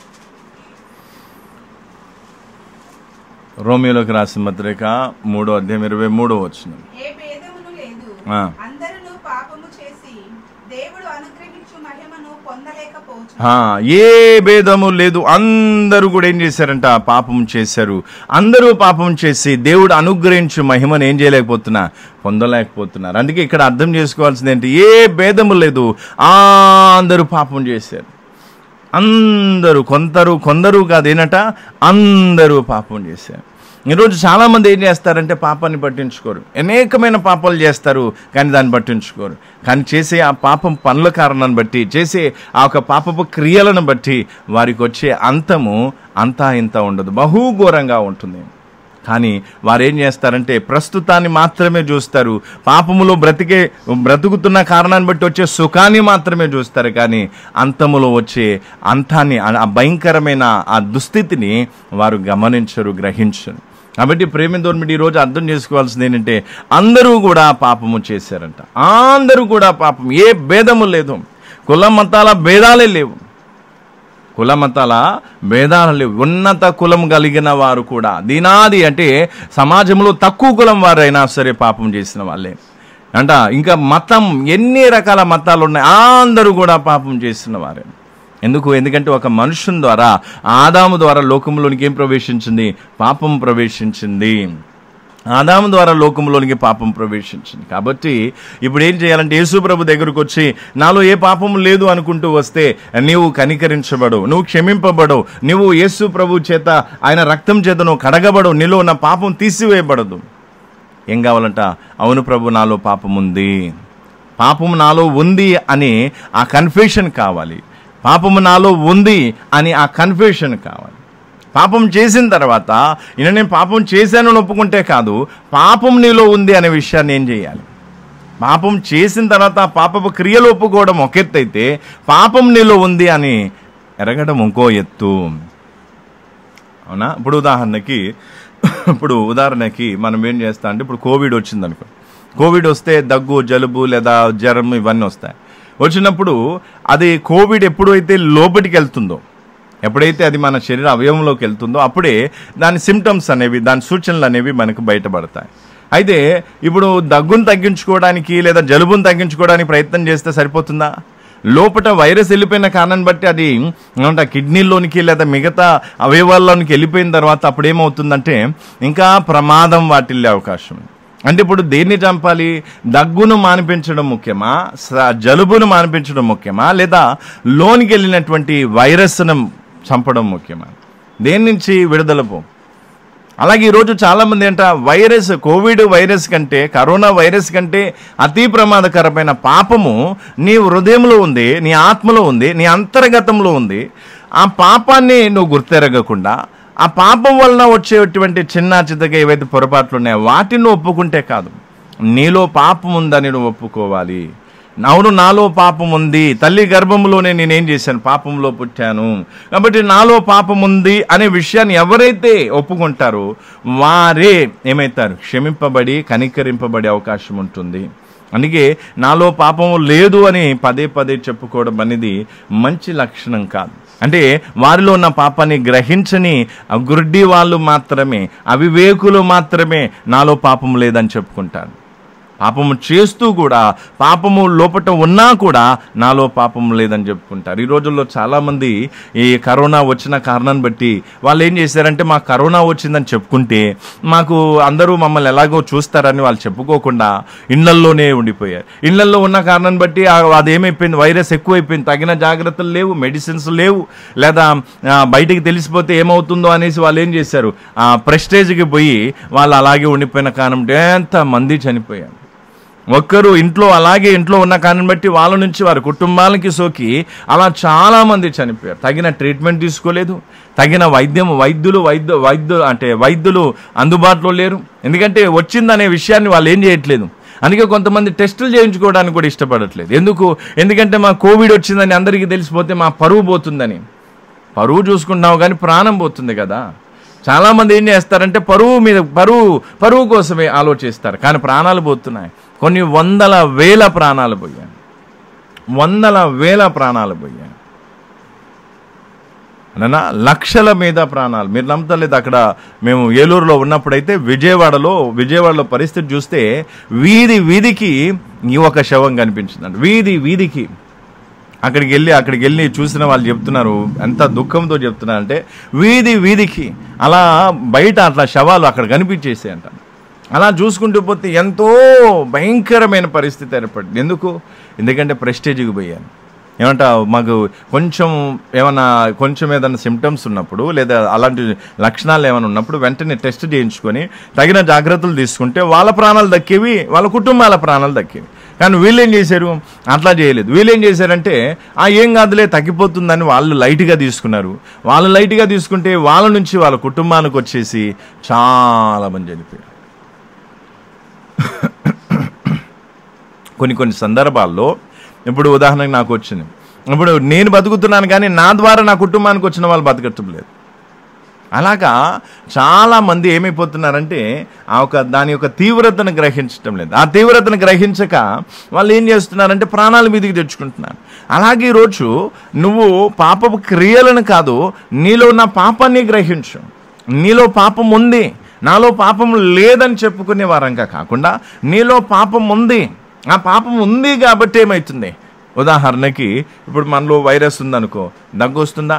రోమియోలోకి రాసిన పత్రిక మూడో అధ్యాయం ఇరవై మూడో వచనం ఏ భేదమును లేదు ఆ. అందరూ పాపము చేసి దేవుడు అనుగ్రహించు మహిమను పొందలేకపోవచ్చు ఆ, ఏ భేదము లేదు అందరూ కూడా ఏం చేశారంట పాపం చేశారు అందరూ పాపం చేసి దేవుడు అనుగ్రహించు మహిమను ఏం చేయలేకపోతున్నా పొందలేకపోతున్నారు అందుకే ఇక్కడ అర్థం చేసుకోవాల్సింది ఏంటి ఏ భేదము లేదు అందరూ పాపం చేశారు అందరూ కొందరు కొందరు కాదేనట అందరూ పాపం చేశారు ఈరోజు చాలామంది ఏం చేస్తారంటే పాపాన్ని పట్టించుకోరు అనేకమైన పాపాలు చేస్తారు కానీ దాన్ని పట్టించుకోరు కానీ చేసే ఆ పాపం పనుల కారణాన్ని బట్టి చేసే ఆ ఒక పాపపు క్రియలను బట్టి వారికి వచ్చే అంతము అంతా ఇంత ఉండదు బహుఘోరంగా ఉంటుంది కానీ వారు ఏం చేస్తారంటే ప్రస్తుతాన్ని మాత్రమే చూస్తారు పాపములో బ్రతికే బ్రతుకుతున్న కారణాన్ని బట్టి వచ్చే సుఖాన్ని మాత్రమే చూస్తారు కానీ అంతములో వచ్చే అంతాన్ని ఆ- ఆ భయంకరమైన ఆ దుస్థితిని వారు గమనించరు గ్రహించరు కాబట్టి ప్రేమ దోర్మిడి ఈరోజు అర్థం చేసుకోవాల్సింది ఏంటంటే అందరూ కూడా పాపము చేశారంట అందరూ కూడా పాపం ఏ భేదము లేదు కుల మతాల భేదాలే లేవు కుల మతాల భేదాలు లేవు ఉన్నత కులం కలిగిన వారు కూడా దీనాది అంటే సమాజంలో తక్కువ కులం వారైనా సరే పాపం చేసిన వాళ్ళే అంట ఇంకా మతం ఎన్ని రకాల మతాలు ఉన్నాయి అందరూ కూడా పాపం చేసిన వారే ఎందుకు ఎందుకంటే ఒక మనుషుని ద్వారా ఆదాము ద్వారా లోకంలోనికి ఏం ప్రవేశించింది పాపం ప్రవేశించింది ఆదాము ద్వారా లోకంలోనికి పాపం ప్రవేశించింది కాబట్టి ఇప్పుడు ఏం చేయాలంటే యేసు ప్రభు దగ్గరకు వచ్చి నాలో ఏ పాపం లేదు అనుకుంటూ వస్తే నీవు కనికరించబడవు నువ్వు క్షమింపబడవు నువ్వు యేసు ప్రభు చేత ఆయన రక్తం చేత నువ్వు కడగబడవు నీలో ఉన్న పాపం తీసివేయబడదు ఏం కావాలంట అవును ప్రభు నాలో పాపం ఉంది పాపము నాలో ఉంది అని ఆ కన్ఫెషన్ కావాలి పాపము నాలో ఉంది అని ఆ కన్ఫెషన్ కావాలి పాపం చేసిన తర్వాత ఈయన నేను పాపం చేశాను అని ఒప్పుకుంటే కాదు పాపం నీలో ఉంది అనే విషయాన్ని ఏం చేయాలి పాపం చేసిన తర్వాత ఆ పాపపు క్రియలు ఒప్పుకోవడం ఒక ఎత్తు అయితే పాపం నీలో ఉంది అని ఎరగడం ఇంకో ఎత్తు అవునా ఇప్పుడు ఉదాహరణకి ఇప్పుడు ఉదాహరణకి మనం ఏం చేస్తాం అంటే ఇప్పుడు కోవిడ్ వచ్చింది అనుకో కోవిడ్ వస్తే దగ్గు జలుబు లేదా జ్వరం ఇవన్నీ వస్తాయి వచ్చినప్పుడు అది కోవిడ్ ఎప్పుడైతే లోపలికి వెళ్తుందో ఎప్పుడైతే అది మన శరీర అవయవంలోకి వెళ్తుందో అప్పుడే దాని సిమ్టమ్స్ అనేవి దాని సూచనలు అనేవి మనకు బయటపడతాయి అయితే ఇప్పుడు దగ్గును తగ్గించుకోవడానికి లేదా జలుబును తగ్గించుకోవడానికి ప్రయత్నం చేస్తే సరిపోతుందా లోపల వైరస్ వెళ్ళిపోయిన కారణాన్ని బట్టి అది ఏమంటే కిడ్నీలోనికి లేదా మిగతా అవయవాల్లోనికి వెళ్ళిపోయిన తర్వాత అప్పుడు ఏమవుతుందంటే ఇంకా ప్రమాదం వాటిల్లే అవకాశం ఉంది. అంటే ఇప్పుడు దేన్ని చంపాలి దగ్గును మానిపించడం ముఖ్యమా స- జలుబును మానిపించడం ముఖ్యమా లేదా లోనికి వెళ్ళినటువంటి వైరస్ను చంపడం ముఖ్యమా దేని నుంచి విడుదల పో అలాగే ఈరోజు చాలామంది ఏంట వైరస్ కోవిడ్ వైరస్ కంటే కరోనా వైరస్ కంటే అతి ప్రమాదకరమైన పాపము నీ హృదయంలో ఉంది నీ ఆత్మలో ఉంది నీ అంతర్గతంలో ఉంది ఆ పాపాన్ని నువ్వు గుర్తెరగకుండా ఆ పాపం వలన వచ్చేటువంటి చిన్న చిన్నగా ఏవైతే పొరపాట్లు ఉన్నాయో వాటిని నువ్వు ఒప్పుకుంటే కాదు నీలో పాపం ఉందని నువ్వు ఒప్పుకోవాలి అవును నాలో పాపం ఉంది తల్లి గర్భంలోనే నేనేం చేశాను పాపంలో పుట్టాను కాబట్టి నాలో పాపం ఉంది అనే విషయాన్ని ఎవరైతే ఒప్పుకుంటారో వారే ఏమవుతారు క్షమింపబడి కనికరింపబడే అవకాశం ఉంటుంది అందుకే నాలో పాపము లేదు అని పదే పదే చెప్పుకోవడం అనేది మంచి లక్షణం కాదు అంటే వారిలో ఉన్న పాపాన్ని గ్రహించని ఆ గుడ్డి వాళ్ళు మాత్రమే అవివేకులు మాత్రమే నాలో పాపం లేదని చెప్పుకుంటారు పాపము చేస్తూ కూడా పాపము లోపట ఉన్నా కూడా నాలో పాపం లేదని చెప్పుకుంటారు ఈ రోజుల్లో చాలామంది ఈ కరోనా వచ్చిన కారణాన్ని బట్టి వాళ్ళు ఏం చేశారంటే మా కరోనా వచ్చిందని చెప్పుకుంటే మాకు అందరూ మమ్మల్ని ఎలాగో చూస్తారని వాళ్ళు చెప్పుకోకుండా ఇళ్లల్లోనే ఉండిపోయారు ఇళ్లల్లో ఉన్న కారణాన్ని బట్టి ఆ- అది ఏమైపోయింది వైరస్ ఎక్కువైపోయింది తగిన జాగ్రత్తలు లేవు మెడిసిన్స్ లేవు లేదా ఆ, బయటికి తెలిసిపోతే ఏమవుతుందో అనేసి వాళ్ళు ఏం చేశారు ఆ ప్రెస్టేజ్కి పోయి వాళ్ళు అలాగే ఉండిపోయిన కారణం ఎంత మంది చనిపోయారు ఒక్కరు ఇంట్లో అలాగే ఇంట్లో ఉన్న కారణం బట్టి వాళ్ళ నుంచి వారి కుటుంబాలకి సోకి అలా చాలా మంది చనిపోయారు తగిన ట్రీట్మెంట్ తీసుకోలేదు తగిన వైద్యం వైద్యులు వైద్య వైద్యులు అంటే వైద్యులు అందుబాటులో లేరు ఎందుకంటే వచ్చిందనే విషయాన్ని వాళ్ళు ఏం చేయట్లేదు అందుకే కొంతమంది టెస్టులు చేయించుకోవడానికి కూడా ఇష్టపడట్లేదు ఎందుకు ఎందుకంటే మా కోవిడ్ వచ్చిందని అందరికీ తెలిసిపోతే మా పరువు పోతుందని పరువు చూసుకుంటున్నావు కానీ ప్రాణం పోతుంది కదా చాలామంది ఏం చేస్తారంటే పరువు మీద పరువు పరువు కోసమే ఆలోచిస్తారు కానీ ప్రాణాలు పోతున్నాయి కొన్ని వందల వేల ప్రాణాలు పోయాయి వందల వేల ప్రాణాలు పోయాయి అన్న లక్షల మీద ప్రాణాలు మీరు నమ్ముతలేదు అక్కడ మేము ఏలూరులో ఉన్నప్పుడైతే విజయవాడలో విజయవాడలో పరిస్థితి చూస్తే వీధి వీధికి ఈ ఒక శవం కనిపించిందండి వీధి వీధికి అక్కడికి వెళ్ళి అక్కడికి వెళ్ళి చూసిన వాళ్ళు చెప్తున్నారు ఎంత దుఃఖంతో చెప్తున్నారంటే వీధి వీధికి అలా బయట అట్లా శవాలు అక్కడ కనిపించేసాయి అంట అలా చూసుకుంటూ పోతే ఎంతో భయంకరమైన పరిస్థితి ఏర్పడింది ఎందుకు ఎందుకంటే ప్రెస్టేజ్కి పోయాను ఏమంటా మాకు కొంచెం ఏమన్నా కొంచెం ఏదైనా సిమ్టమ్స్ ఉన్నప్పుడు లేదా అలాంటి లక్షణాలు ఏమైనా ఉన్నప్పుడు వెంటనే టెస్ట్ చేయించుకొని తగిన జాగ్రత్తలు తీసుకుంటే వాళ్ళ ప్రాణాలు దక్కేవి వాళ్ళ కుటుంబాల ప్రాణాలు దక్కేవి కానీ వీళ్ళు ఏం చేశారు అట్లా చేయలేదు వీళ్ళు ఏం చేశారంటే ఆ ఏం కాదులే తగ్గిపోతుందని వాళ్ళు లైట్గా తీసుకున్నారు వాళ్ళు లైట్గా తీసుకుంటే వాళ్ళ నుంచి వాళ్ళ కుటుంబానికి వచ్చేసి చాలా మంది చనిపోయారు కొన్ని కొన్ని సందర్భాల్లో ఇప్పుడు ఉదాహరణకు నాకు వచ్చింది ఇప్పుడు నేను బతుకుతున్నాను కానీ నా ద్వారా నా కుటుంబానికి వచ్చిన వాళ్ళు బతకటం లేదు అలాగా చాలా మంది ఏమైపోతున్నారంటే ఆ ఒక దాని యొక్క తీవ్రతను గ్రహించటం లేదు ఆ తీవ్రతను గ్రహించక వాళ్ళు ఏం చేస్తున్నారంటే ప్రాణాల మీదకి తెచ్చుకుంటున్నారు అలాగే ఈరోజు నువ్వు పాపపు క్రియలను కాదు నీలో ఉన్న పాపాన్ని గ్రహించు నీలో పాపం ఉంది నాలో పాపం లేదని చెప్పుకునే వారంగా కాకుండా నీలో పాపం ఉంది ఆ పాపం ఉంది కాబట్టి ఏమవుతుంది ఉదాహరణకి ఇప్పుడు మనలో వైరస్ ఉందనుకో దగ్గు వస్తుందా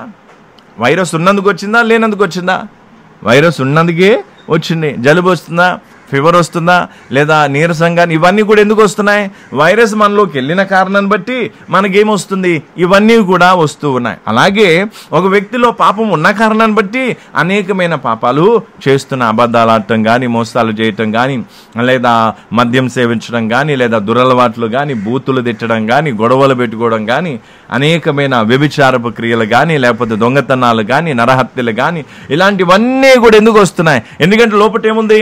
వైరస్ ఉన్నందుకు వచ్చిందా లేనందుకు వచ్చిందా వైరస్ ఉన్నందుకే వచ్చింది జలుబు వస్తుందా ఫీవర్ వస్తుందా లేదా నీరసంగా ఇవన్నీ కూడా ఎందుకు వస్తున్నాయి వైరస్ మనలోకి వెళ్ళిన కారణాన్ని బట్టి మనకేమొస్తుంది ఇవన్నీ కూడా వస్తూ ఉన్నాయి అలాగే ఒక వ్యక్తిలో పాపం ఉన్న కారణాన్ని బట్టి అనేకమైన పాపాలు చేస్తున్న అబద్ధాలు ఆడటం కానీ మోసాలు చేయటం కానీ లేదా మద్యం సేవించడం కానీ లేదా దురలవాట్లు కానీ బూతులు తిట్టడం కానీ గొడవలు పెట్టుకోవడం కానీ అనేకమైన వ్యభిచారపు క్రియలు కానీ లేకపోతే దొంగతనాలు కానీ నరహత్యలు కానీ ఇలాంటివన్నీ కూడా ఎందుకు వస్తున్నాయి ఎందుకంటే లోపట ఏముంది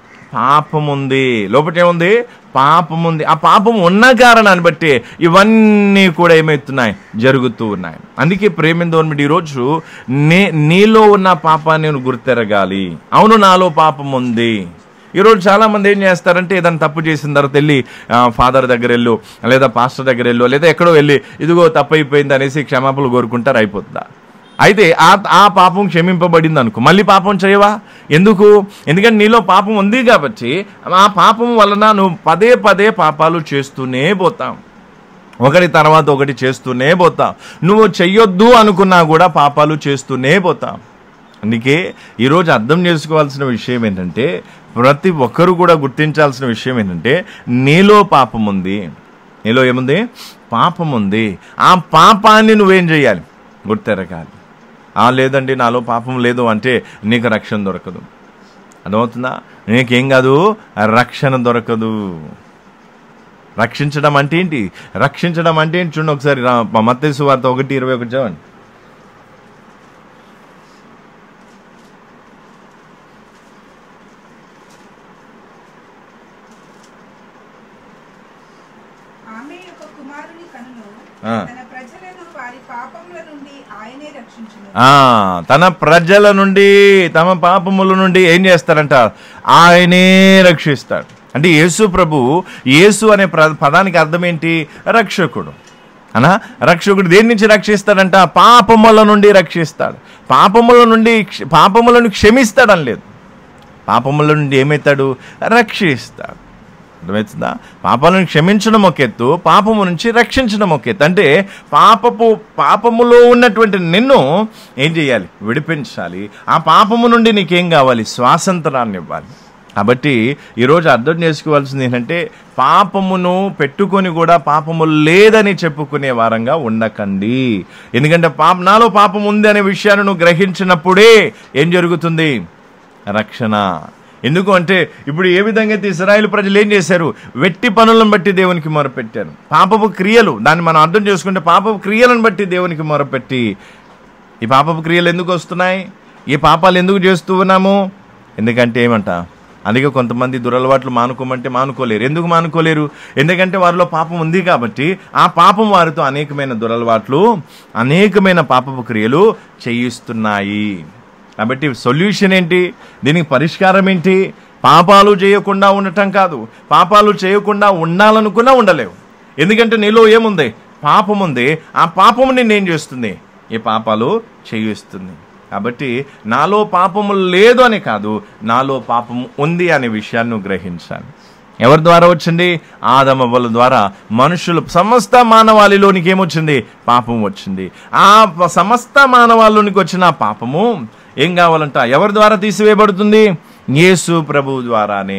పాపం ఉంది లోపట ఏముంది పాపం ఉంది ఆ పాపం ఉన్న కారణాన్ని బట్టి ఇవన్నీ కూడా ఏమవుతున్నాయి జరుగుతూ ఉన్నాయి అందుకే ప్రేమిందోన్మిటి ఈరోజు నే నీలో ఉన్న పాపాన్ని నువ్వు గుర్తెరగాలి అవును నాలో పాపం ఉంది ఈరోజు చాలా మంది ఏం చేస్తారంటే ఏదైనా తప్పు చేసిన తర్వాత వెళ్ళి ఫాదర్ దగ్గర వెళ్ళు లేదా పాస్టర్ దగ్గర వెళ్ళు లేదా ఎక్కడో వెళ్ళి ఇదిగో తప్పు అయిపోయింది అనేసి క్షమాపణలు కోరుకుంటారు అయిపోతుందా అయితే ఆ ఆ పాపం క్షమింపబడింది అనుకో మళ్ళీ పాపం చేయవా ఎందుకు ఎందుకంటే నీలో పాపం ఉంది కాబట్టి ఆ పాపం వలన నువ్వు పదే పదే పాపాలు చేస్తూనే పోతావు ఒకటి తర్వాత ఒకటి చేస్తూనే పోతావు నువ్వు చెయ్యొద్దు అనుకున్నా కూడా పాపాలు చేస్తూనే పోతావు అందుకే ఈరోజు అర్థం చేసుకోవాల్సిన విషయం ఏంటంటే ప్రతి ఒక్కరు కూడా గుర్తించాల్సిన విషయం ఏంటంటే నీలో పాపం ఉంది నీలో ఏముంది పాపం ఉంది ఆ పాపాన్ని నువ్వేం చేయాలి గుర్తెరగాలి ఆ లేదండి నాలో పాపం లేదు అంటే నీకు రక్షణ దొరకదు అర్థమవుతుందా నీకేం కాదు రక్షణ దొరకదు రక్షించడం అంటే ఏంటి రక్షించడం అంటే ఏంటి చూడండి ఒకసారి మత్తేసు వార్త ఒకటి ఇరవై ఒకటి చదవండి ఆమె యొక్క కుమారుడు తానును ఆ. తన ప్రజలను వారి పాపముల నుండి ఆయనే రక్షించును ఆ, తన ప్రజల నుండి తమ పాపముల నుండి ఏం చేస్తారంట ఆయనే రక్షిస్తాడు అంటే యేసు ప్రభు యేసు అనే ప్ర- పదానికి అర్థం ఏంటి రక్షకుడు అనా రక్షకుడు దేని నుంచి రక్షిస్తాడంట పాపముల నుండి రక్షిస్తాడు పాపముల నుండి క్ష- పాపములను క్షమిస్తాడని లేదు పాపముల నుండి ఏమవుతాడు రక్షిస్తాడు అర్థమవుతుందా పాపాలను క్షమించడం ఒక ఎత్తు పాపము నుంచి రక్షించడం ఒక ఎత్తు అంటే పాపపు పాపములో ఉన్నటువంటి నిన్ను ఏం చేయాలి విడిపించాలి ఆ పాపము నుండి నీకేం కావాలి స్వాతంత్రాన్ని ఇవ్వాలి కాబట్టి ఈరోజు అర్థం చేసుకోవాల్సింది ఏంటంటే పాపమును పెట్టుకొని కూడా పాపము లేదని చెప్పుకునే వారంగా ఉండకండి ఎందుకంటే పాప నాలో పాపం ఉంది అనే విషయాన్ని నువ్వు గ్రహించినప్పుడే ఏం జరుగుతుంది రక్షణ ఎందుకు అంటే ఇప్పుడు ఏ విధంగా అయితే ఇస్రాయేల్ ప్రజలు ఏం చేశారు వెట్టి పనులను బట్టి దేవునికి మొరపెట్టారు పాపపు క్రియలు దాన్ని మనం అర్థం చేసుకుంటే పాపపు క్రియలను బట్టి దేవునికి మొరపెట్టి ఈ పాపపు క్రియలు ఎందుకు వస్తున్నాయి ఈ పాపాలు ఎందుకు చేస్తూ ఉన్నాము ఎందుకంటే ఏమంట అందుకే కొంతమంది దురలవాట్లు మానుకోమంటే మానుకోలేరు ఎందుకు మానుకోలేరు ఎందుకంటే వారిలో పాపం ఉంది కాబట్టి ఆ పాపం వారితో అనేకమైన దురలవాట్లు అనేకమైన పాపపు క్రియలు చేయిస్తున్నాయి కాబట్టి సొల్యూషన్ ఏంటి దీనికి పరిష్కారం ఏంటి పాపాలు చేయకుండా ఉండటం కాదు పాపాలు చేయకుండా ఉండాలనుకున్నా ఉండలేవు ఎందుకంటే నీలో ఏముంది పాపం ఉంది ఆ పాపము నిన్నేం చేస్తుంది ఈ పాపాలు చేయిస్తుంది కాబట్టి నాలో పాపము లేదు అని కాదు నాలో పాపము ఉంది అనే విషయాన్ని నువ్వు గ్రహించాలి ఎవరి ద్వారా వచ్చింది ఆదమవ్వల ద్వారా మనుషులు సమస్త మానవాళిలోనికి ఏమొచ్చింది పాపం వచ్చింది ఆ ప- సమస్త మానవాళిలోనికి వచ్చిన ఆ పాపము ఏం కావాలంట ఎవరి ద్వారా తీసివేయబడుతుంది యేసు ప్రభు ద్వారానే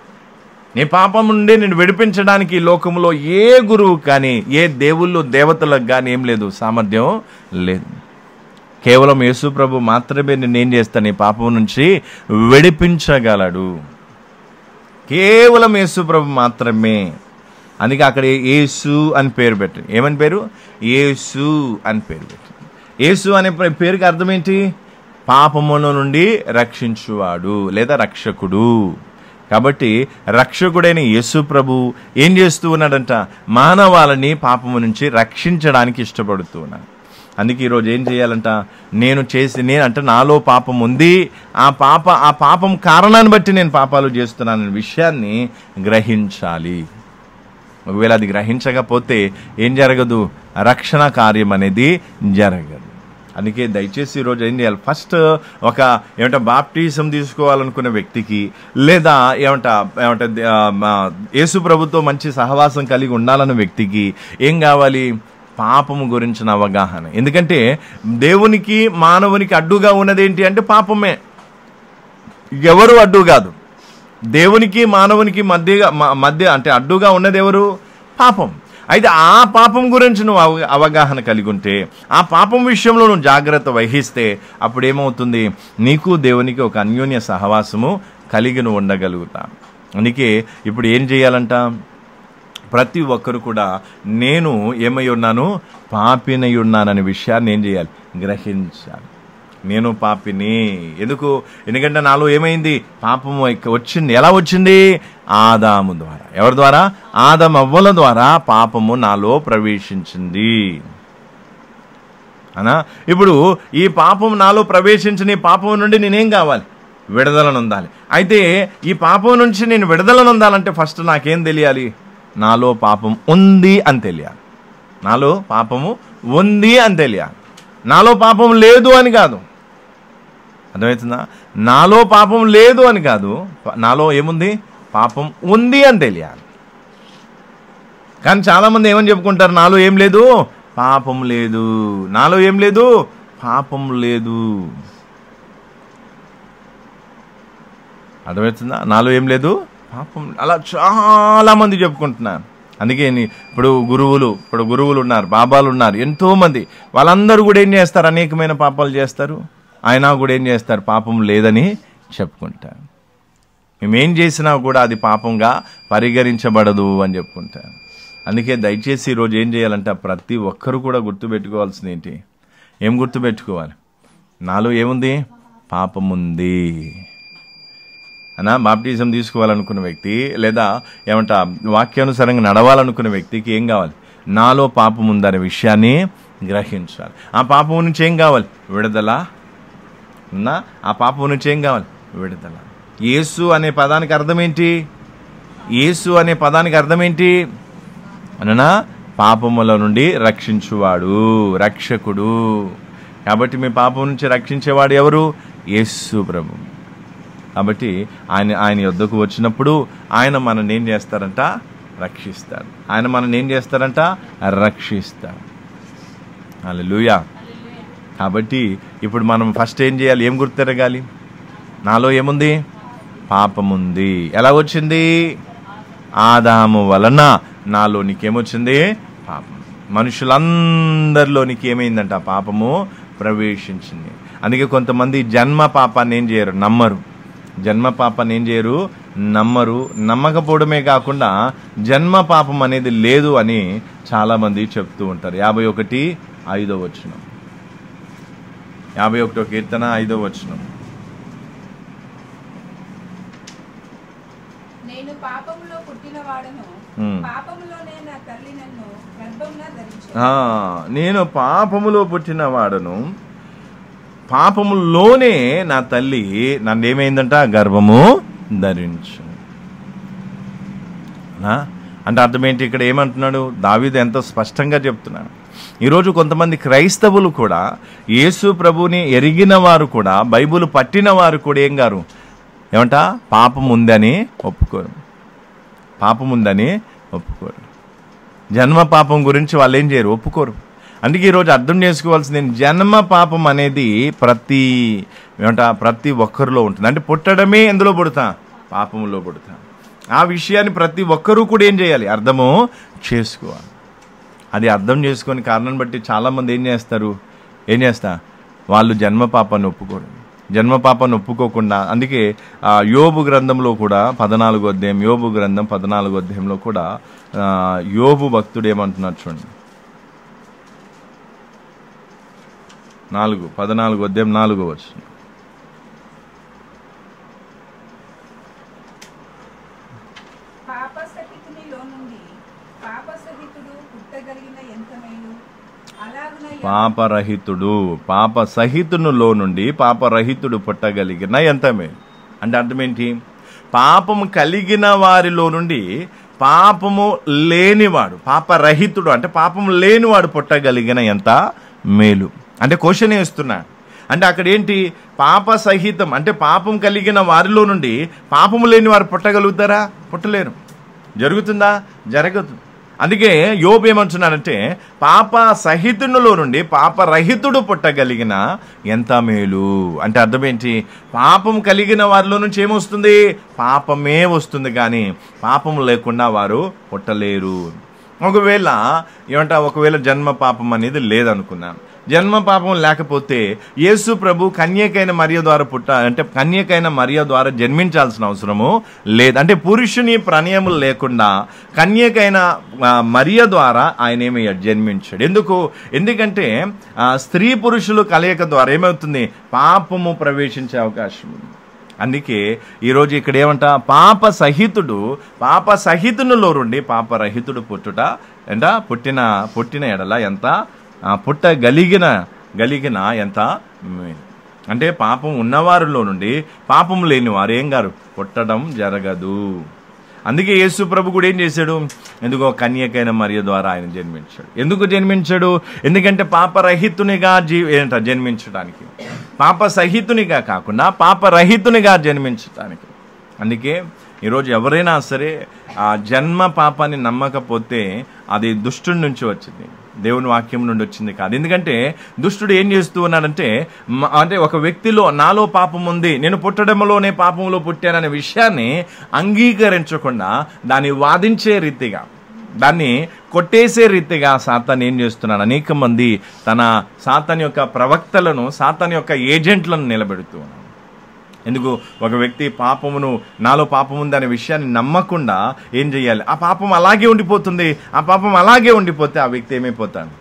నీ పాపం నుండి నేను విడిపించడానికి ఈ లోకంలో ఏ గురువు కానీ ఏ దేవుళ్ళు దేవతలకు కానీ ఏం లేదు సామర్థ్యం లేదు కేవలం యేసు ప్రభు మాత్రమే నిన్నేం చేస్తాను నీ పాపం నుంచి విడిపించగలడు కేవలం యేసు ప్రభు మాత్రమే అందుకే అక్కడ యేసు అని పేరు పెట్టండి ఏమని పేరు యేసు అని పేరు పెట్టండి యేసు అనే పే- పేరుకి అర్థం ఏంటి పాపముల నుండి రక్షించువాడు లేదా రక్షకుడు కాబట్టి రక్షకుడైన యేసు ప్రభు ఏం చేస్తూ ఉన్నాడంట మానవాళని పాపము నుంచి రక్షించడానికి ఇష్టపడుతూ ఉన్నాడు అందుకే ఈరోజు ఏం చేయాలంట నేను చేసి నేను అంటే నాలో పాపం ఉంది ఆ పాప ఆ పాపం కారణాన్ని బట్టి నేను పాపాలు చేస్తున్నాననే విషయాన్ని గ్రహించాలి ఒకవేళ అది గ్రహించకపోతే ఏం జరగదు రక్షణ కార్యం అనేది జరగదు అందుకే దయచేసి ఈరోజు ఏం చేయాలి ఫస్ట్ ఒక ఏమంట బాప్టిజం తీసుకోవాలనుకున్న వ్యక్తికి లేదా ఏమంట ఏమంట ఆ, మా యేసు ప్రభుతో మంచి సహవాసం కలిగి ఉండాలన్న వ్యక్తికి ఏం కావాలి పాపము గురించిన అవగాహన ఎందుకంటే దేవునికి మానవునికి అడ్డుగా ఉన్నది ఏంటి అంటే పాపమే ఎవరు అడ్డు కాదు దేవునికి మానవునికి మధ్యగా మ- మధ్య అంటే అడ్డుగా ఉన్నది ఎవరు పాపం అయితే ఆ పాపం గురించి నువ్వు అవ- అవగాహన కలిగి ఉంటే ఆ పాపం విషయంలో నువ్వు జాగ్రత్త వహిస్తే అప్పుడు ఏమవుతుంది నీకు దేవునికి ఒక అన్యోన్య సహవాసము కలిగి నువ్వు ఉండగలుగుతా అందుకే ఇప్పుడు ఏం చేయాలంట ప్రతి ఒక్కరు కూడా నేను ఏమై ఉన్నాను పాపినై ఉన్నాననే విషయాన్ని ఏం చేయాలి గ్రహించాలి నేను పాపిని ఎందుకు ఎందుకంటే నాలో ఏమైంది పాపము ఇక వచ్చింది ఎలా వచ్చింది ఆదాము ద్వారా ఎవరి ద్వారా ఆదం అవ్వల ద్వారా పాపము నాలో ప్రవేశించింది అనా ఇప్పుడు ఈ పాపం నాలో ప్రవేశించిన ఈ పాపం నుండి నేనేం కావాలి విడుదల నొందాలి అయితే ఈ పాపం నుంచి నేను విడుదల నొందాలంటే ఫస్ట్ నాకేం తెలియాలి నాలో పాపం ఉంది అని తెలియాలి నాలో పాపము ఉంది అని తెలియాలి నాలో పాపం లేదు అని కాదు అర్థమవుతుందా నాలో పాపం లేదు అని కాదు ప- నాలో ఏముంది పాపం ఉంది అని తెలియాలి కానీ చాలామంది ఏమని చెప్పుకుంటారు నాలో ఏం లేదు పాపం లేదు నాలో ఏం లేదు పాపం లేదు అర్థమవుతుందా నాలో ఏం లేదు పాపం అలా చాలా మంది చెప్పుకుంటున్నారు అందుకే నీ- ఇప్పుడు గురువులు ఇప్పుడు గురువులు ఉన్నారు బాబాలు ఉన్నారు ఎంతో మంది వాళ్ళందరూ కూడా ఏం చేస్తారు అనేకమైన పాపాలు చేస్తారు ఆయన కూడా ఏం చేస్తారు పాపం లేదని చెప్పుకుంటారు మేమేం చేసినా కూడా అది పాపంగా పరిగణించబడదు అని చెప్పుకుంటారు అందుకే దయచేసి ఈరోజు ఏం చేయాలంట ప్రతి ఒక్కరు కూడా గుర్తుపెట్టుకోవాల్సింది ఏంటి ఏం గుర్తుపెట్టుకోవాలి నాలో ఏముంది పాపం ఉంది అనా బాప్టిజం తీసుకోవాలనుకున్న వ్యక్తి లేదా ఏమంట వాక్యానుసారంగా నడవాలనుకున్న వ్యక్తికి ఏం కావాలి నాలో పాపం ఉందనే విషయాన్ని గ్రహించాలి ఆ పాపం నుంచి ఏం కావాలి విడుదల ఉందా ఆ పాపం నుంచి ఏం కావాలి విడుదల యేసు అనే పదానికి అర్థం ఏంటి యేసు అనే పదానికి అర్థం ఏంటి అననా పాపముల నుండి రక్షించువాడు రక్షకుడు కాబట్టి మీ పాపం నుంచి రక్షించేవాడు ఎవరు యేసు ప్రభు కాబట్టి ఆయన ఆయన యొద్దకు వచ్చినప్పుడు ఆయన మనల్ని ఏం చేస్తారంట రక్షిస్తాడు ఆయన మనల్ని ఏం చేస్తారంట రక్షిస్తాడు అలా కాబట్టి ఇప్పుడు మనం ఫస్ట్ ఏం చేయాలి ఏం గుర్తెరగాలి నాలో ఏముంది పాపముంది ఎలా వచ్చింది ఆదాము వలన నాలోనికి ఏమొచ్చింది పాపం మనుషులందరిలోనికి ఏమైందంట ఆ పాపము ప్రవేశించింది అందుకే కొంతమంది జన్మ పాపాన్ని ఏం చేయరు నమ్మరు జన్మ పాపాన్ని ఏం చేయరు నమ్మరు నమ్మకపోవడమే కాకుండా జన్మ పాపం అనేది లేదు అని చాలామంది చెప్తూ ఉంటారు యాభై ఒకటి ఐదో వచనం యాభై ఒకటో కీర్తన ఐదో వచనం నేను పాపములో పుట్టిన వాడను Hmm. పాపములోనే నా తల్లి నన్ను గర్భంగా ధరించాను ఆ, నేను పాపములో పుట్టిన వాడను పాపములోనే నా తల్లి నన్ను ఏమైందంట గర్భము ధరించు నా? అంటే అర్థం ఏంటి ఇక్కడ ఏమంటున్నాడు దావీదు ఎంతో స్పష్టంగా చెప్తున్నాడు ఈరోజు కొంతమంది క్రైస్తవులు కూడా యేసు ప్రభుని ఎరిగిన వారు కూడా బైబుల్ పట్టిన వారు కూడా ఏం గారు ఏమంట పాపం ఉందని ఒప్పుకోరు పాపం ఉందని ఒప్పుకోరు జన్మ పాపం గురించి వాళ్ళు ఏం చేయరు ఒప్పుకోరు అందుకే ఈరోజు అర్థం చేసుకోవాల్సింది జన్మ పాపం అనేది ప్రతి ఏమంట ప్రతి ఒక్కరిలో ఉంటుంది అంటే పుట్టడమే ఎందులో పుడతా పాపంలో పుడతా ఆ విషయాన్ని ప్రతి ఒక్కరూ కూడా ఏం చేయాలి అర్థము చేసుకోవాలి అది అర్థం చేసుకొని కారణం బట్టి చాలామంది ఏం చేస్తారు ఏం చేస్తా వాళ్ళు జన్మ పాపాన్ని ఒప్పుకోరు జన్మ పాపాన్ని ఒప్పుకోకుండా అందుకే ఆ, యోబు గ్రంథంలో కూడా పద్నాలుగో అధ్యాయం యోబు గ్రంథం పద్నాలుగో అధ్యాయంలో కూడా ఆ, యోబు భక్తుడు ఏమంటున్నాడు చూడండి నాలుగు పద్నాలుగు అధ్యాయం నాలుగో వచ్చిన పాపసహితునిలో నుండి పాపసహితుడు పుట్టగలిగిన ఎంత మేలు అలాగున ఎవ- పాపరహితుడు పాప సహితునులో నుండి పాపరహితుడు పుట్టగలిగిన ఎంత మేలు అంటే అర్థం ఏంటి పాపము కలిగిన వారిలో నుండి పాపము లేనివాడు పాపరహితుడు అంటే పాపము లేనివాడు పుట్టగలిగిన ఎంత మేలు అంటే క్వశ్చన్ వేస్తున్నాడు అంటే అక్కడ ఏంటి పాప సహితం అంటే పాపం కలిగిన వారిలో నుండి పాపము లేని వారు పుట్టగలుగుతారా పుట్టలేరు జరుగుతుందా జరగదు అందుకే యోబు ఏమంటున్నాడంటే పాప సహితునిలో నుండి పాపరహితుడు పుట్టగలిగిన ఎంత మేలు అంటే అర్థం ఏంటి పాపం కలిగిన వారిలో నుంచి ఏమొస్తుంది పాపమే వస్తుంది కానీ పాపం లేకుండా వారు పుట్టలేరు ఒకవేళ ఏమంటా ఒకవేళ జన్మ పాపం అనేది లేదనుకున్నాం జన్మ పాపం లేకపోతే యేసు ప్రభు కన్యకైన మరియ ద్వారా పుట్ట అంటే కన్యకైన మరియ ద్వారా జన్మించాల్సిన అవసరము లేదు అంటే పురుషుని ప్రణయములు లేకుండా కన్యకైన ఆ, మరియ ద్వారా ఆయన ఏమయ్యాడు జన్మించాడు ఎందుకు ఎందుకంటే ఆ, స్త్రీ పురుషులు కలయిక ద్వారా ఏమవుతుంది పాపము ప్రవేశించే అవకాశం ఉంది అందుకే ఈరోజు ఇక్కడ ఏమంట పాప సహితుడు పాప సహితునిలో నుండి పాపరహితుడు పుట్టుట ఎంత పుట్టిన పుట్టిన ఎడల ఎంత ఆ, పుట్టగలిగిన గలిగిన ఎంత మేలు. అంటే పాపం ఉన్నవారిలో నుండి పాపం లేని వారు ఏం గారు పుట్టడం జరగదు అందుకే యేసు ప్రభు కూడా ఏం చేశాడు ఎందుకో కన్యకైన మరియ ద్వారా ఆయన జన్మించాడు ఎందుకు జన్మించాడు ఎందుకంటే పాపరహితునిగా జీ ఏంట జన్మించడానికి పాప సహితునిగా కాకుండా పాపరహితునిగా జన్మించడానికి అందుకే ఈరోజు ఎవరైనా సరే ఆ జన్మ పాపాన్ని నమ్మకపోతే అది దుష్టుడి నుంచి వచ్చింది దేవుని వాక్యం నుండి వచ్చింది కాదు ఎందుకంటే దుష్టుడు ఏం చేస్తూ ఉన్నాడంటే మ- అంటే ఒక వ్యక్తిలో నాలో పాపం ఉంది నేను పుట్టడంలోనే పాపంలో పుట్టాననే విషయాన్ని అంగీకరించకుండా దాన్ని వాదించే రీతిగా దాన్ని కొట్టేసే రీతిగా సాతాన్ ఏం చేస్తున్నాడు అనేక మంది తన సాతాన్ యొక్క ప్రవక్తలను సాతాన్ యొక్క ఏజెంట్లను నిలబెడుతూ ఉన్నాడు ఎందుకు ఒక వ్యక్తి పాపమును నాలో పాపం ఉంది అనే విషయాన్ని నమ్మకుండా ఏం చేయాలి ఆ పాపం అలాగే ఉండిపోతుంది ఆ పాపం అలాగే ఉండిపోతే ఆ వ్యక్తి ఏమైపోతాడు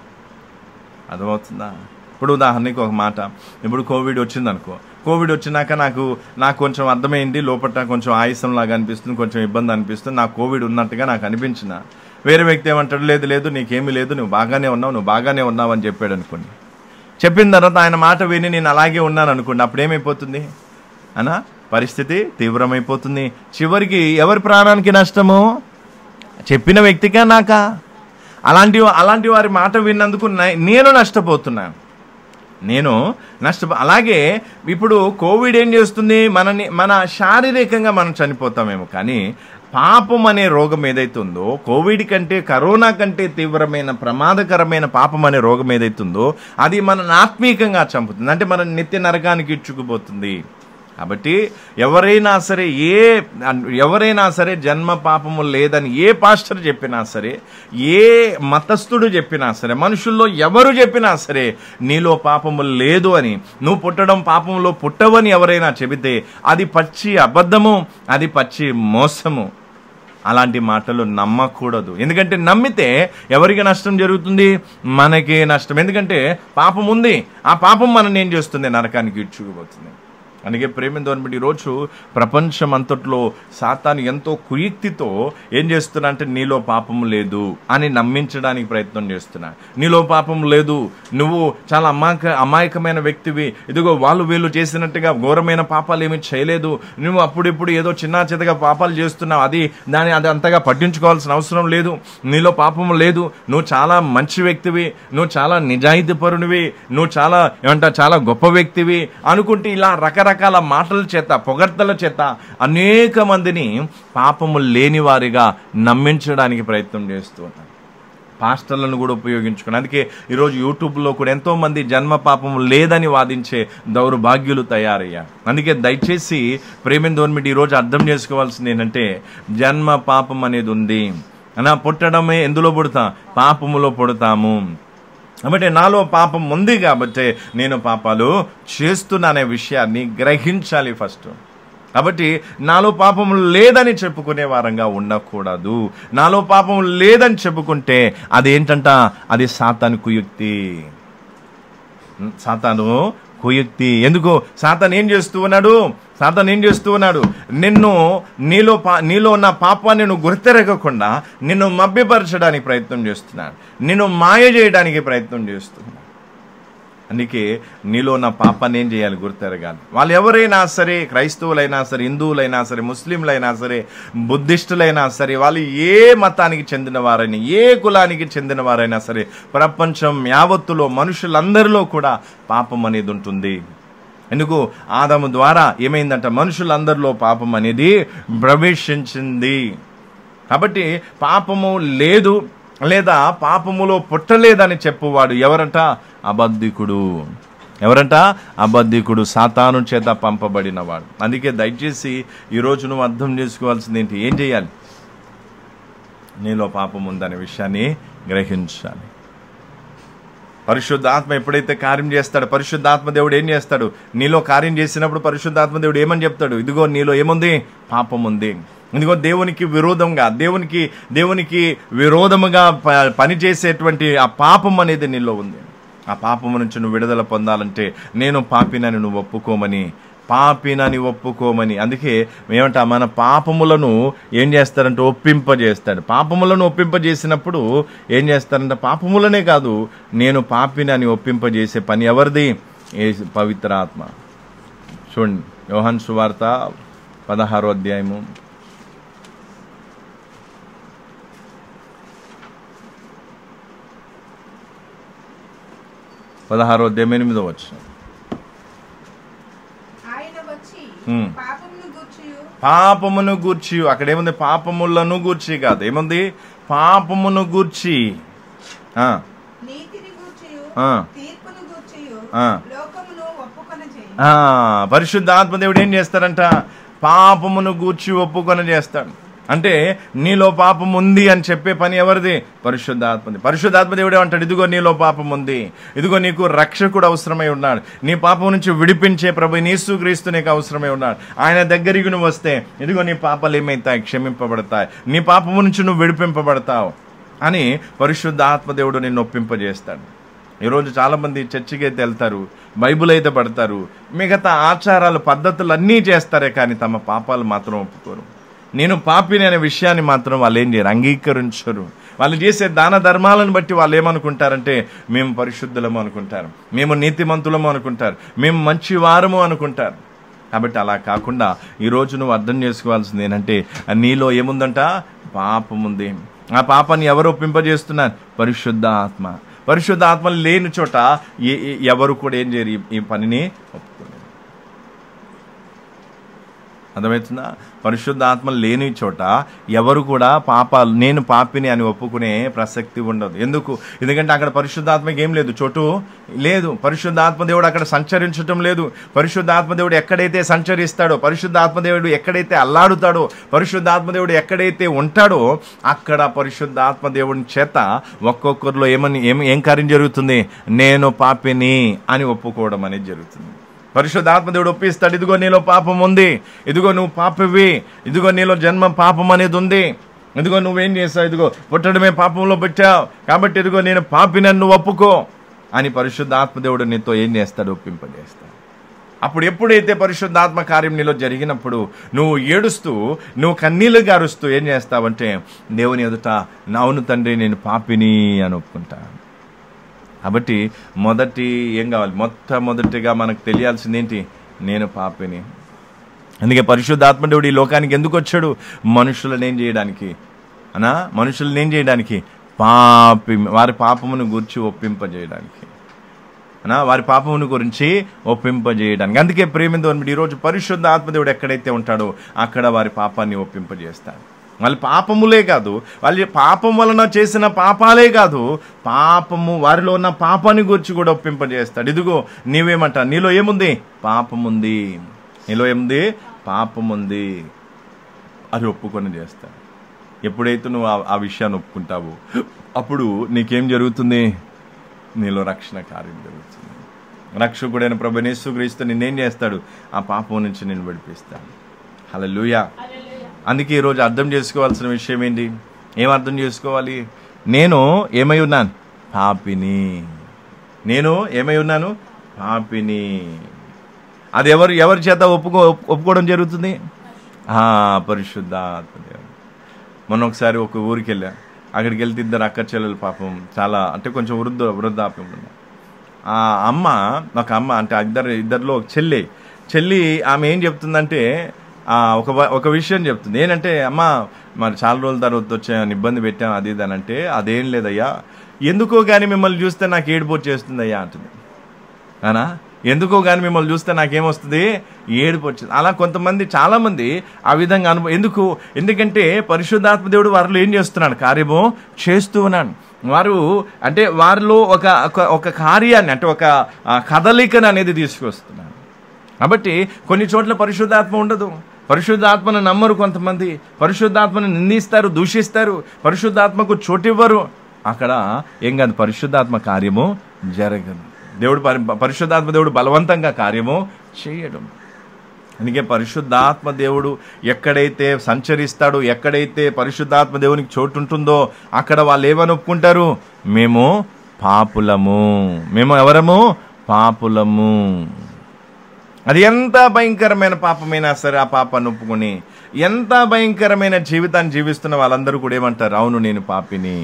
అర్థమవుతుందా ఇప్పుడు ఉదాహరణకి ఒక మాట ఇప్పుడు కోవిడ్ వచ్చింది అనుకో కోవిడ్ వచ్చినాక నాకు నాకు కొంచెం అర్థమైంది లోపల కొంచెం ఆయాసం లాగా అనిపిస్తుంది కొంచెం ఇబ్బంది అనిపిస్తుంది నాకు కోవిడ్ ఉన్నట్టుగా నాకు అనిపించిన వేరే వ్యక్తి ఏమంటాడు లేదు లేదు నీకేమీ లేదు నువ్వు బాగానే ఉన్నావు నువ్వు బాగానే ఉన్నావు అని చెప్పాడు అనుకోండి చెప్పిన తర్వాత ఆయన మాట విని నేను అలాగే ఉన్నాను అనుకోండి అప్పుడు ఏమైపోతుంది అనా పరిస్థితి తీవ్రమైపోతుంది చివరికి ఎవరి ప్రాణానికి నష్టము చెప్పిన వ్యక్తిగా నాకా అలాంటి అలాంటి వారి మాట విన్నందుకు నే- నేను నష్టపోతున్నాను నేను నష్ట అలాగే ఇప్పుడు కోవిడ్ ఏం చేస్తుంది మనని మన శారీరకంగా మనం చనిపోతామేమో కానీ పాపం అనే రోగం ఏదైతే ఉందో కోవిడ్ కంటే కరోనా కంటే తీవ్రమైన ప్రమాదకరమైన పాపం అనే రోగం ఏదైతే ఉందో అది మనల్ని ఆత్మీయంగా చంపుతుంది అంటే మన నిత్య నరకానికి ఇచ్చుకుపోతుంది కాబట్టి ఎవరైనా సరే ఏ ఎవరైనా సరే జన్మ పాపము లేదని ఏ పాస్టర్ చెప్పినా సరే ఏ మతస్థుడు చెప్పినా సరే మనుషుల్లో ఎవరు చెప్పినా సరే నీలో పాపము లేదు అని నువ్వు పుట్టడం పాపంలో పుట్టవని ఎవరైనా చెబితే అది పచ్చి అబద్ధము అది పచ్చి మోసము అలాంటి మాటలు నమ్మకూడదు ఎందుకంటే నమ్మితే ఎవరికి నష్టం జరుగుతుంది మనకే నష్టం ఎందుకంటే పాపం ఉంది ఆ పాపం మనం ఏం చేస్తుంది నరకానికి ఇచ్చుకుపోతుంది అందుకే ప్రేమితో బట్టి ఈరోజు ప్రపంచం అంతట్లో సాతాను ఎంతో కుయుక్తితో ఏం చేస్తున్నా అంటే నీలో పాపం లేదు అని నమ్మించడానికి ప్రయత్నం చేస్తున్నా నీలో పాపం లేదు నువ్వు చాలా అమాయక అమాయకమైన వ్యక్తివి ఇదిగో వాళ్ళు వీళ్ళు చేసినట్టుగా ఘోరమైన పాపాలు ఏమీ చేయలేదు నువ్వు అప్పుడిప్పుడు ఏదో చిన్న చితగా పాపాలు చేస్తున్నావు అది దాని అది అంతగా పట్టించుకోవాల్సిన అవసరం లేదు నీలో పాపం లేదు నువ్వు చాలా మంచి వ్యక్తివి నువ్వు చాలా నిజాయితీ పరునివి నువ్వు చాలా ఏమంటా చాలా గొప్ప వ్యక్తివి అనుకుంటే ఇలా రకరకాల మాటల చేత పొగడ్తల చేత అనేక మందిని పాపము లేని వారిగా నమ్మించడానికి ప్రయత్నం చేస్తూ ఉన్నారు పాస్టర్లను కూడా ఉపయోగించుకుని అందుకే ఈరోజు యూట్యూబ్లో కూడా ఎంతో మంది జన్మ పాపం లేదని వాదించే దౌర్భాగ్యులు తయారయ్యారు అందుకే దయచేసి ప్రేమిందోన్మిటి ఈరోజు అర్థం చేసుకోవాల్సింది ఏంటంటే జన్మ పాపం అనేది ఉంది అనా పుట్టడమే ఎందులో పుడతా పాపములో పుడతాము కాబట్టి నాలో పాపం ఉంది కాబట్టి నేను పాపాలు చేస్తున్నానే విషయాన్ని గ్రహించాలి ఫస్ట్ కాబట్టి నాలో పాపం లేదని చెప్పుకునే వారంగా ఉండకూడదు నాలో పాపం లేదని చెప్పుకుంటే అదేంటంట అది సాతాను కుయుక్తి సాతాను కుయుక్తి ఎందుకు సాతాన్ ఏం చేస్తూ ఉన్నాడు సాతాన్ ఏం చేస్తూ ఉన్నాడు నిన్ను నీలో పా నీలో ఉన్న పాపాన్ని నువ్వు గుర్తెరగకుండా నిన్ను మభ్యపరచడానికి ప్రయత్నం చేస్తున్నాడు నిన్ను మాయ చేయడానికి ప్రయత్నం చేస్తున్నాడు అందుకే నీలో ఉన్న పాపాన్ని ఏం చేయాలి గుర్తెరగాలి వాళ్ళు ఎవరైనా సరే క్రైస్తవులైనా సరే హిందువులైనా సరే ముస్లింలైనా సరే బుద్ధిస్టులైనా సరే వాళ్ళు ఏ మతానికి చెందిన వారైనా ఏ కులానికి చెందిన వారైనా సరే ప్రపంచం యావత్తులో మనుషులందరిలో కూడా పాపం అనేది ఉంటుంది ఎందుకు ఆదాము ద్వారా ఏమైందంట మనుషులందరిలో పాపం అనేది ప్రవేశించింది కాబట్టి పాపము లేదు లేదా పాపములో పుట్టలేదని చెప్పువాడు ఎవరంట అబద్ధికుడు ఎవరంట అబద్ధికుడు సాతాను చేత పంపబడినవాడు అందుకే దయచేసి ఈరోజు నువ్వు అర్థం చేసుకోవాల్సింది ఏంటి ఏం చేయాలి నీలో పాపం ఉందనే విషయాన్ని గ్రహించాలి పరిశుద్ధాత్మ ఎప్పుడైతే కార్యం చేస్తాడో పరిశుద్ధాత్మ దేవుడు ఏం చేస్తాడు నీలో కార్యం చేసినప్పుడు పరిశుద్ధాత్మ దేవుడు ఏమని చెప్తాడు ఇదిగో నీలో ఏముంది పాపం ఉంది ఇదిగో దేవునికి విరోధంగా దేవునికి దేవునికి విరోధముగా ప- పనిచేసేటువంటి ఆ పాపం అనేది నీలో ఉంది ఆ పాపము నుంచి నువ్వు విడుదల పొందాలంటే నేను పాపినని నువ్వు ఒప్పుకోమని పాపినని ఒప్పుకోమని అందుకే ఏమంటా మన పాపములను ఏం చేస్తారంటే ఒప్పింపజేస్తాడు పాపములను ఒప్పింపజేసినప్పుడు ఏం చేస్తారంటే పాపములనే కాదు నేను పాపినని ఒప్పింపజేసే పని ఎవరిది ఏ పవిత్ర ఆత్మ చూడండి యోహన్ సువార్త పదహారో అధ్యాయము పదహారో అధ్యాయం ఎనిమిదో వచ్చిన ఆయన వచ్చి హ్మ్. పాపమును గూర్చియు పాపమును గూర్చి అక్కడ ఏముంది పాపములను గూర్చి కాదు ఏముంది పాపమును గూర్చి ఆ, నీతిని గూర్చియు ఆ. తీర్పును గూర్చియు ఆ. లోకమును ఒప్పుకొన చేయి ఆ, పరిశుద్ధ ఆత్మదేవుడు ఏం చేస్తాడంట పాపమును గూర్చి ఒప్పుకొని చేస్తాడు అంటే నీలో పాపం ఉంది అని చెప్పే పని ఎవరిది పరిశుద్ధ ఆత్మది పరిశుద్ధ ఆత్మదేవుడు ఏమంటాడు ఇదిగో నీలో పాపం ఉంది ఇదిగో నీకు రక్షకుడు అవసరమై ఉన్నాడు నీ పాపం నుంచి విడిపించే ప్రభు నీసు క్రీస్తు నీకు అవసరమై ఉన్నాడు ఆయన దగ్గరికి నువ్వు వస్తే ఇదిగో నీ పాపాలు ఏమైతాయి క్షమింపబడతాయి నీ పాపము నుంచి నువ్వు విడిపింపబడతావు అని పరిశుద్ధ ఆత్మదేవుడు నిన్ను ఒప్పింపజేస్తాడు ఈరోజు చాలామంది చర్చికి అయితే వెళ్తారు బైబుల్ అయితే పడతారు మిగతా ఆచారాలు పద్ధతులు అన్నీ చేస్తారే కానీ తమ పాపాలు మాత్రం ఒప్పుకోరు నేను పాపిని అనే విషయాన్ని మాత్రం వాళ్ళు ఏం చేయరు అంగీకరించరు వాళ్ళు చేసే దాన ధర్మాలను బట్టి వాళ్ళు ఏమనుకుంటారంటే మేము పరిశుద్ధులము అనుకుంటారు మేము నీతిమంతులము అనుకుంటారు మేము మంచి వారము అనుకుంటారు కాబట్టి అలా కాకుండా ఈరోజు నువ్వు అర్థం చేసుకోవాల్సింది ఏంటంటే నీలో ఏముందంట పాపం ఉంది ఆ పాపాన్ని ఎవరు ఒప్పింపజేస్తున్నారు పరిశుద్ధ ఆత్మ పరిశుద్ధ ఆత్మ లేని చోట ఏ- ఏ- ఎవరు కూడా ఏం చేయరు ఈ- ఈ పనిని ఒప్పుకోలేరు అర్థమవుతుందా పరిశుద్ధ ఆత్మ లేని చోట ఎవరు కూడా పాపాలు నేను పాపిని అని ఒప్పుకునే ప్రసక్తి ఉండదు ఎందుకు ఎందుకంటే అక్కడ పరిశుద్ధాత్మకి ఏం లేదు చోటు లేదు పరిశుద్ధాత్మ దేవుడు అక్కడ సంచరించటం లేదు పరిశుద్ధాత్మ దేవుడు ఎక్కడైతే సంచరిస్తాడో పరిశుద్ధాత్మ దేవుడు ఎక్కడైతే అల్లాడుతాడో పరిశుద్ధాత్మ దేవుడు ఎక్కడైతే ఉంటాడో అక్కడ పరిశుద్ధాత్మ దేవుని చేత ఒక్కొక్కరిలో ఏమని ఏం ఏం కార్యం జరుగుతుంది నేను పాపిని అని ఒప్పుకోవడం అనేది జరుగుతుంది పరిశుద్ధాత్మ దేవుడు ఒప్పిస్తాడు ఇదిగో నీలో పాపం ఉంది ఇదిగో నువ్వు పాపవి ఇదిగో నీలో జన్మ పాపం అనేది ఉంది ఇదిగో నువ్వేం చేస్తావు ఇదిగో పుట్టడమే పాపంలో పెట్టావు కాబట్టి ఇదిగో నేను పాపిని నువ్వు ఒప్పుకో అని పరిశుద్ధాత్మ దేవుడు నీతో ఏం చేస్తాడు ఒప్పింపజేస్తాడు అప్పుడు ఎప్పుడైతే పరిశుద్ధాత్మ కార్యం నీలో జరిగినప్పుడు నువ్వు ఏడుస్తూ నువ్వు కన్నీళ్ళు గారుస్తూ ఏం చేస్తావంటే దేవుని ఎదుట "నా అవును తండ్రి నేను పాపిని అని ఒప్పుకుంటాను కాబట్టి మొదటి ఏం కావాలి మొట్టమొదటిగా మనకు తెలియాల్సింది ఏంటి నేను పాపిని అందుకే పరిశుద్ధాత్మ దేవుడు ఈ లోకానికి ఎందుకు వచ్చాడు మనుషులను ఏం చేయడానికి అనా మనుషులను ఏం చేయడానికి పాపి వారి పాపమును గురించి ఒప్పింపజేయడానికి అనా వారి పాపమును గురించి ఒప్పింపజేయడానికి అందుకే ప్రేమిందో ఈరోజు పరిశుద్ధ ఆత్మదేవుడు ఎక్కడైతే ఉంటాడో అక్కడ వారి పాపాన్ని ఒప్పింపజేస్తాడు వాళ్ళ పాపములే కాదు వాళ్ళ పాపం వలన చేసిన పాపాలే కాదు పాపము వారిలో ఉన్న పాపాన్ని గురించి కూడా ఒప్పింపజేస్తాడు ఇదిగో నీవేమంటా నీలో ఏముంది పాపముంది నీలో ఏముంది పాపముంది అది ఒప్పుకొని చేస్తాడు ఎప్పుడైతే నువ్వు ఆ- ఆ విషయాన్ని ఒప్పుకుంటావో అప్పుడు నీకేం జరుగుతుంది నీలో రక్షణ కార్యం జరుగుతుంది రక్షకుడైన ప్రభనేసు క్రీస్తు నిన్నేం చేస్తాడు ఆ పాపం నుంచి నేను విడిపిస్తాడు హల్లెలూయా అందుకే ఈరోజు అర్థం చేసుకోవాల్సిన విషయం ఏంటి ఏం అర్థం చేసుకోవాలి నేను ఏమై ఉన్నాను పాపిని నేను ఏమై ఉన్నాను పాపిని అది ఎవరు ఎవరి చేత ఒప్పుకో ఒప్పుకోవడం జరుగుతుంది ఆ, పరిశుద్ధాత్మ దేవుడు మొన్న ఒకసారి ఒక ఊరికి వెళ్ళా అక్కడికి వెళ్తే ఇద్దరు అక్క చెల్లెలు పాపం చాలా అంటే కొంచెం వృద్ధ వృద్ధాప్యం ఉంది ఆ అమ్మ ఒక అమ్మ అంటే ఇద్దరు ఇద్దరిలో ఒక చెల్లి చెల్లి ఆమె ఏం చెప్తుందంటే ఆ, ఒక వ- ఒక విషయం చెప్తుంది ఏంటంటే అమ్మ మరి చాలా రోజుల తర్వాత వచ్చాను ఇబ్బంది పెట్టాం అది ఇది అని అంటే అదేం లేదయ్యా ఎందుకో కానీ మిమ్మల్ని చూస్తే నాకు ఏడుపు వచ్చేస్తుందయ్యా అంటుంది అనా ఎందుకో కానీ మిమ్మల్ని చూస్తే నాకేమొస్తుంది ఏడుపు వచ్చింది అలా కొంతమంది చాలామంది ఆ విధంగా అనుభవం ఎందుకు ఎందుకంటే పరిశుద్ధాత్మ దేవుడు వారిలో ఏం చేస్తున్నాడు కార్యము చేస్తూ ఉన్నాడు వారు అంటే వారిలో ఒక ఒక- ఒక కార్యాన్ని అంటే ఒక ఆ, కదలికను అనేది తీసుకొస్తున్నాడు కాబట్టి కొన్ని చోట్ల పరిశుద్ధాత్మ ఉండదు పరిశుద్ధాత్మను నమ్మరు కొంతమంది పరిశుద్ధాత్మను నిందిస్తారు దూషిస్తారు పరిశుద్ధాత్మకు చోటివ్వరు అక్కడ ఏం కాదు పరిశుద్ధాత్మ కార్యము జరగదు దేవుడు పరి పరిశుద్ధాత్మ దేవుడు బలవంతంగా కార్యము చేయడం అందుకే పరిశుద్ధాత్మ దేవుడు ఎక్కడైతే సంచరిస్తాడో ఎక్కడైతే పరిశుద్ధాత్మ దేవునికి చోటు ఉంటుందో అక్కడ వాళ్ళు ఏమని ఒప్పుకుంటారు మేము పాపులము మేము ఎవరము పాపులము అది ఎంత భయంకరమైన పాపమైనా సరే ఆ పాపాన్ని ఒప్పుకొని ఎంత భయంకరమైన జీవితాన్ని జీవిస్తున్న వాళ్ళందరూ కూడా ఏమంటారు అవును నేను పాపిని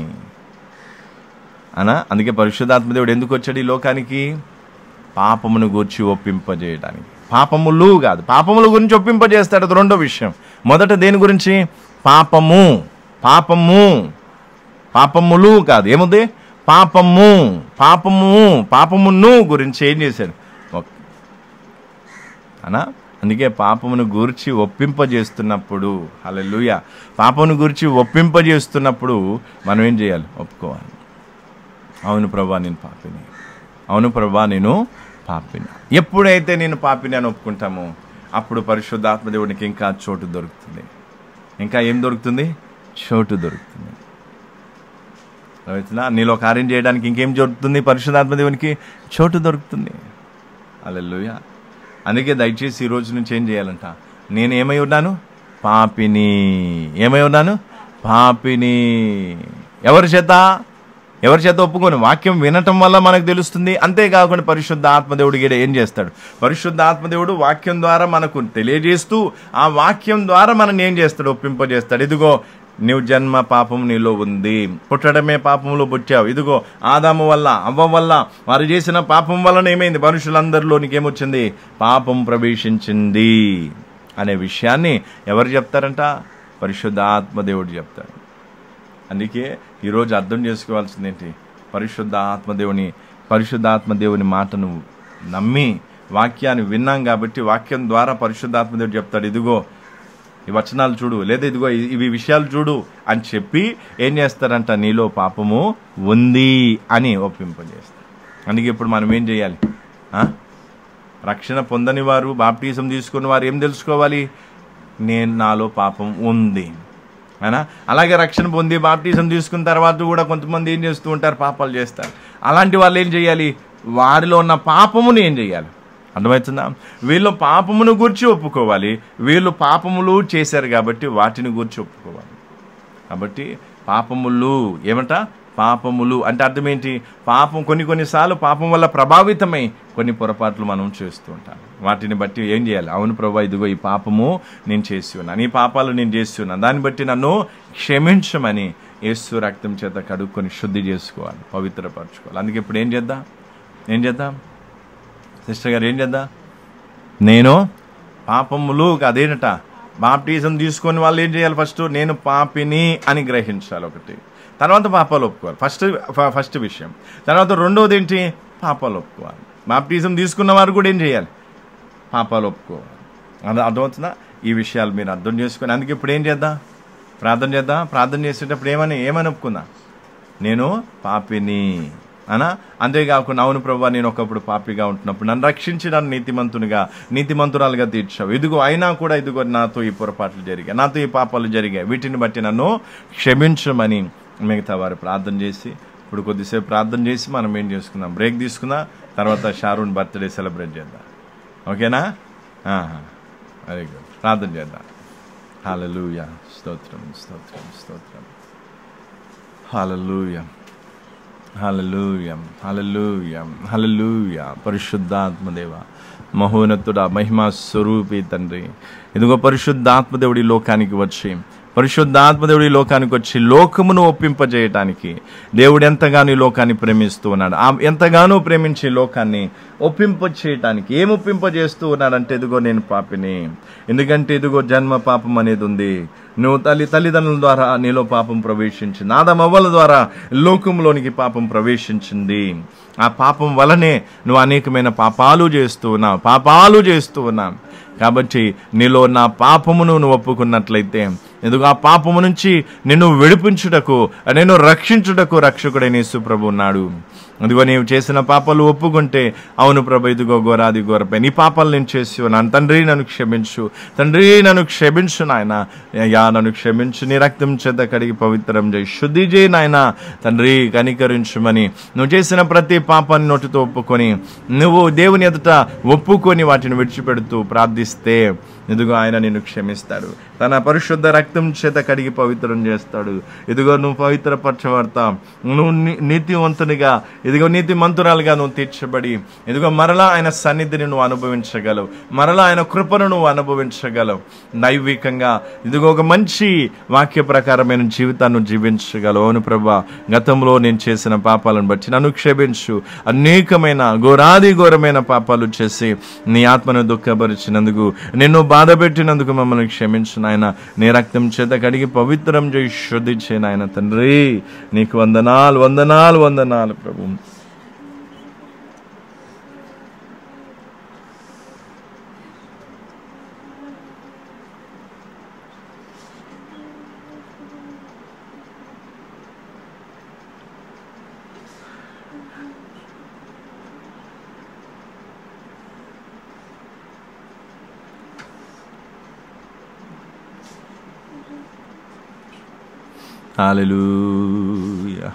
అనా అందుకే పరిశుద్ధాత్మ దేవుడు ఎందుకు వచ్చాడు ఈ లోకానికి పాపమును గూర్చి ఒప్పింపజేయడానికి పాపములు కాదు పాపముల గురించి ఒప్పింపజేస్తాడు అది రెండో విషయం మొదట దేని గురించి పాపము పాపము పాపములు కాదు ఏముంది పాపము పాపము పాపమును గురించి ఏం చేశాడు ఒప్- అనా అందుకే పాపమును గురించి ఒప్పింపజేస్తున్నప్పుడు హల్లెలూయ పాపమును గురించి ఒప్పింపజేస్తున్నప్పుడు మనం ఏం చేయాలి ఒప్పుకోవాలి అవును ప్రభా నేను పాపిని అవును ప్రభా నేను పాపిని ఎప్పుడైతే నేను పాపిని అని ఒప్పుకుంటామో అప్పుడు పరిశుద్ధాత్మ దేవునికి ఇంకా చోటు దొరుకుతుంది ఇంకా ఏం దొరుకుతుంది చోటు దొరుకుతుంది అర్థమవుతుందా? నీలో కార్యం చేయడానికి ఇంకేం దొరుకుతుంది పరిశుద్ధాత్మ దేవునికి చోటు దొరుకుతుంది అల్లెలుయ అందుకే దయచేసి ఈ రోజు నుంచి ఏం చేయాలంట నేను ఏమై ఉన్నాను పాపిని ఏమై ఉన్నాను పాపిని ఎవరి చేత ఎవరి చేత ఒప్పుకొని వాక్యం వినటం వల్ల మనకు తెలుస్తుంది అంతేకాకుండా పరిశుద్ధ ఆత్మదేవుడు గీడ ఏం చేస్తాడు పరిశుద్ధ ఆత్మదేవుడు వాక్యం ద్వారా మనకు తెలియజేస్తూ ఆ వాక్యం ద్వారా మనం ఏం చేస్తాడు ఒప్పింపజేస్తాడు ఇదిగో నీవు జన్మ పాపం నీలో ఉంది పుట్టడమే పాపంలో పుట్టావు ఇదిగో ఆదాము వల్ల అవ్వ వల్ల వారు చేసిన పాపం వలన ఏమైంది మనుషులందరిలోనికి ఏమొచ్చింది పాపం ప్రవేశించింది అనే విషయాన్ని ఎవరు చెప్తారంట పరిశుద్ధ ఆత్మదేవుడు చెప్తాడు అందుకే ఈరోజు అర్థం చేసుకోవాల్సింది ఏంటి పరిశుద్ధ ఆత్మదేవుని పరిశుద్ధ ఆత్మదేవుని మాటను నమ్మి వాక్యాన్ని విన్నాం కాబట్టి వాక్యం ద్వారా పరిశుద్ధాత్మదేవుడు చెప్తాడు ఇదిగో ఈ వచనాలు చూడు లేదా ఇదిగో ఇ- ఇవి విషయాలు చూడు అని చెప్పి ఏం చేస్తారంట నీలో పాపము ఉంది అని ఒప్పింపజేస్తారు అందుకే ఇప్పుడు మనం ఏం చేయాలి ఆ? రక్షణ పొందని వారు బాప్టిజం తీసుకున్న వారు ఏం తెలుసుకోవాలి నేను నాలో పాపం ఉంది అయినా అలాగే రక్షణ పొంది బాప్టిజం తీసుకున్న తర్వాత కూడా కొంతమంది ఏం చేస్తూ ఉంటారు పాపాలు చేస్తారు అలాంటి వాళ్ళు ఏం చేయాలి వారిలో ఉన్న పాపమును ఏం చేయాలి అర్థమవుతుందా వీళ్ళు పాపమును గురించి ఒప్పుకోవాలి వీళ్ళు పాపములు చేశారు కాబట్టి వాటిని గురించి ఒప్పుకోవాలి కాబట్టి పాపములు ఏమంట పాపములు అంటే అర్థం ఏంటి పాపం కొన్ని కొన్నిసార్లు పాపం వల్ల ప్రభావితమై కొన్ని పొరపాట్లు మనం చేస్తూ ఉంటాం వాటిని బట్టి ఏం చేయాలి అవును ప్రభా ఇదిగో ఈ పాపము నేను చేసి ఉన్నాను ఈ పాపాలు నేను చేసి ఉన్నాను దాన్ని బట్టి నన్ను క్షమించమని యేసు రక్తం చేత కడుక్కొని శుద్ధి చేసుకోవాలి పవిత్రపరచుకోవాలి అందుకే ఇప్పుడు ఏం చేద్దాం ఏం చేద్దాం సిస్టర్ గారు ఏం చేద్దాం నేను పాపములు అదేనట బాప్టిజం తీసుకొని వాళ్ళు ఏం చేయాలి ఫస్ట్ నేను పాపిని అని గ్రహించాలి ఒకటి తర్వాత పాపాలు ఒప్పుకోవాలి ఫస్ట్ ఫ- ఫస్ట్ విషయం తర్వాత రెండవది ఏంటి పాపాలు ఒప్పుకోవాలి బాప్టిజం తీసుకున్న వారు కూడా ఏం చేయాలి పాపాలు ఒప్పుకోవాలి అది అర్థమవుతుందా ఈ విషయాలు మీరు అర్థం చేసుకొని అందుకే ఇప్పుడు ఏం చేద్దాం ప్రార్థన చేద్దాం ప్రార్థన చేసేటప్పుడు ఏమని ఏమని ఒప్పుకుందా నేను పాపిని అనా అంతేకాకుండా అవును ప్రభా నేను ఒకప్పుడు పాపిగా ఉంటున్నప్పుడు నన్ను రక్షించి నన్ను నీతిమంతునిగా నీతిమంతురాలుగా తీర్చావు ఇదిగో అయినా కూడా ఇదిగో నాతో ఈ పొరపాట్లు జరిగాయి నాతో ఈ పాపాలు జరిగాయి వీటిని బట్టి నన్ను క్షమించమని మిగతా వారు ప్రార్థన చేసి ఇప్పుడు కొద్దిసేపు ప్రార్థన చేసి మనం ఏం చేసుకుందాం బ్రేక్ తీసుకుందాం తర్వాత షారూన్ బర్త్డే సెలబ్రేట్ చేద్దాం ఓకేనా వెరీ గుడ్ ప్రార్థన చేద్దాం హాలూయా స్తోత్రం స్తోత్రం స్తోత్రం హాలూయ హలలుయ హలలుయ హలలుయ పరిశుద్ధాత్మదేవ మహోన్నతుడా మహిమా స్వరూపి తండ్రి ఇదిగో పరిశుద్ధాత్మదేవుడి లోకానికి వచ్చి పరిశుద్ధాత్మదేవుడి లోకానికి వచ్చి లోకమును ఒప్పింపజేయటానికి దేవుడు ఎంతగానో ఈ లోకాన్ని ప్రేమిస్తూ ఉన్నాడు ఆ ఎంతగానో ప్రేమించి ఈ లోకాన్ని ఒప్పింప చేయటానికి ఏం ఒప్పింపజేస్తూ ఉన్నాడంటే ఇదిగో నేను పాపిని ఎందుకంటే ఇదిగో జన్మ పాపం అనేది ఉంది నువ్వు తల్లి తల్లిదండ్రుల ద్వారా నీలో పాపం ప్రవేశించింది ఆదమవ్వల ద్వారా లోకంలోనికి పాపం ప్రవేశించింది ఆ పాపం వలనే నువ్వు అనేకమైన పాపాలు చేస్తూ ఉన్నావు పాపాలు చేస్తూ ఉన్నావు కాబట్టి నీలో నా పాపమును నువ్వు ఒప్పుకున్నట్లయితే ఎందుకు ఆ పాపము నుంచి నిన్ను విడిపించుటకు నేను రక్షించుటకు రక్షకుడైన యేసు ప్రభు ఉన్నాడు అదిగో నీవు చేసిన పాపాలు ఒప్పుకుంటే అవును ప్రభు ఇదిగో ఘోరాది ఘోరపై నీ పాపాలు నేను చేసి ఉన్నాను తండ్రి నన్ను క్షమించు తండ్రి నన్ను క్షమించు నాయన యా నన్ను క్షమించు నీ రక్తం చేత కడిగి పవిత్రం చేయి శుద్ధి చేయి నాయన తండ్రి కనికరించుమని నువ్వు చేసిన ప్రతి పాపాన్ని నోటితో ఒప్పుకొని నువ్వు దేవుని ఎదుట ఒప్పుకొని వాటిని విడిచిపెడుతూ ప్రార్థిస్తే ఇదిగో ఆయన నిన్ను క్షమిస్తాడు తన పరిశుద్ధ రక్తం చేత కడిగి పవిత్రం చేస్తాడు ఇదిగో నువ్వు పవిత్రపరచబడతా నువ్వు నీ- నీతివంతునిగా ఇదిగో నీతి మంతురాలుగా నువ్వు తీర్చబడి ఇదిగో మరలా ఆయన సన్నిధిని నువ్వు అనుభవించగలవు మరలా ఆయన కృపను నువ్వు అనుభవించగలవు నైవికంగా ఇదిగో ఒక మంచి వాక్య ప్రకారమైన జీవితాన్ని నువ్వు జీవించగలవు అవును ప్రభా గతంలో నేను చేసిన పాపాలను బట్టి నన్ను క్షమించు అనేకమైన ఘోరాది ఘోరమైన పాపాలు చేసి నీ ఆత్మను దుఃఖపరిచినందుకు నిన్ను బాధ పెట్టినందుకు మమ్మల్ని క్షమించు నాయన నీ రక్తం చేత కడిగి పవిత్రం చేయి శుద్ధి చేయి నాయన తండ్రి నీకు వందనాలు వందనాలు వందనాలు ప్రభు హాలెలూయ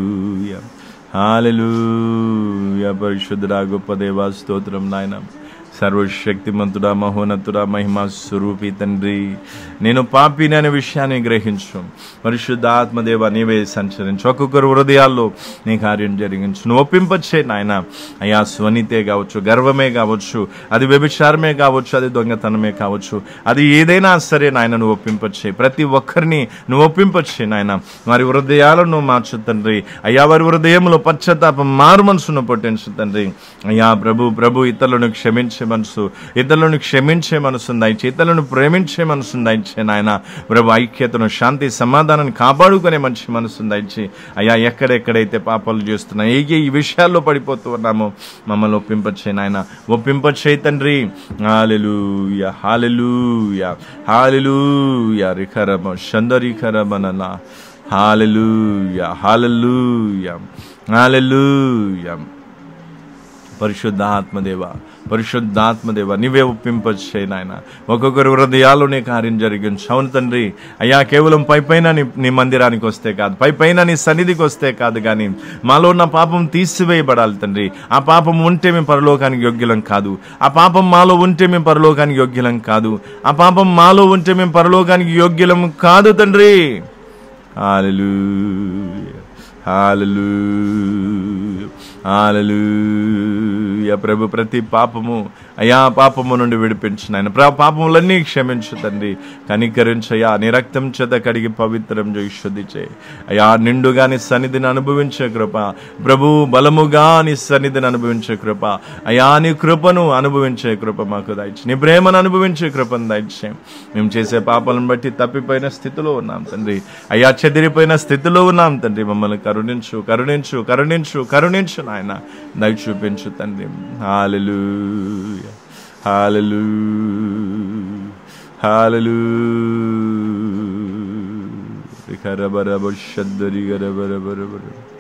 హాలెలూయ హాలెలూయ పరిశుద్ధుడా గొప్ప దేవా స్తోత్రం నాయన సర్వశక్తిమంతుడా మహోన్నతుడా మహిమా స్వరూపి తండ్రి నేను పాపిని అనే విషయాన్ని గ్రహించు పరిశుద్ధాత్మదేవ నీవే సంచరించు ఒక్కొక్కరు హృదయాల్లో నీ కార్యం జరిగించు నువ్వు ఒప్పింపచ్చే నాయన అయ్యా స్వనితే కావచ్చు గర్వమే కావచ్చు అది వ్యభిచారమే కావచ్చు అది దొంగతనమే కావచ్చు అది ఏదైనా సరే నాయన నువ్వు ఒప్పింపచ్చే ప్రతి ఒక్కరిని నువ్వు ఒప్పింపచ్చే నాయన వారి హృదయాలను మార్చు తండ్రి అయ్యా వారి హృదయంలో పశ్చాత్తాపం మారు మనసును పుట్టించు తండ్రి అయ్యా ప్రభు ప్రభు ఇతరులను క్షమించే మనసు ఇతరులను క్షమించే మనసు దయచే ఇతరులను ప్రేమించే మనసు దయచే నాయన ప్రభు ఐక్యతను శాంతి సమాధానాన్ని కాపాడుకునే మంచి మనసు దయచి అయ్యా ఎక్కడెక్కడైతే పాపాలు చేస్తున్నా ఏ ఏ ఈ విషయాల్లో పడిపోతూ ఉన్నామో మమ్మల్ని ఒప్పింపచ్చే నాయన ఒప్పింపచ్చే తండ్రి హాలెలూయ హాలెలూయ హాలెలూయ రిఖరమ షందరిఖరమనల హాలెలూయ హాలెలూయ హాలెలూయ పరిశుద్ధాత్మదేవ పరిశుద్ధాత్మదేవ నీవే ఒప్పింపచ్చే నాయన ఒక్కొక్కరు హృదయాల్లోనే కార్యం జరిగించు అవును తండ్రి అయ్యా కేవలం పై పైన నీ నీ మందిరానికి వస్తే కాదు పై పైన నీ సన్నిధికి వస్తే కాదు కానీ మాలో ఉన్న పాపం తీసివేయబడాలి తండ్రి ఆ పాపం ఉంటే మేము పరలోకానికి యోగ్యులం కాదు ఆ పాపం మాలో ఉంటే మేము పరలోకానికి యోగ్యులం కాదు ఆ పాపం మాలో ఉంటే మేము పరలోకానికి యోగ్యులం కాదు తండ్రి Hallelujah. Hallelujah. Hallelujah. ప్రభు ప్రతి పాపము అయా పాపము నుండి విడిపించిన ఆయన ప్ర- పాపములన్నీ క్షమించు తండ్రి కనికరించయ్యా నీ రక్తం చేత కడిగి పవిత్రం చేయి శుద్ధి చేయి అయా నిండుగా నీ సన్నిధిని అనుభవించే కృప ప్రభు బలముగా నీ సన్నిధిని అనుభవించే కృప అయా నీ కృపను అనుభవించే కృప మాకు దయచి నీ ప్రేమను అనుభవించే కృపను దయచే మేము చేసే పాపాలను బట్టి తప్పిపోయిన స్థితిలో ఉన్నాం తండ్రి అయ్యా చెదిరిపోయిన స్థితిలో ఉన్నాం తండ్రి మమ్మల్ని కరుణించు కరుణించు కరుణించు కరుణించు నాయన దయ చూపించు తండ్రి హాలెలూయ హాలెలూ హాలెలూ రిఖరబరబ షద్దరి గరబరబరబర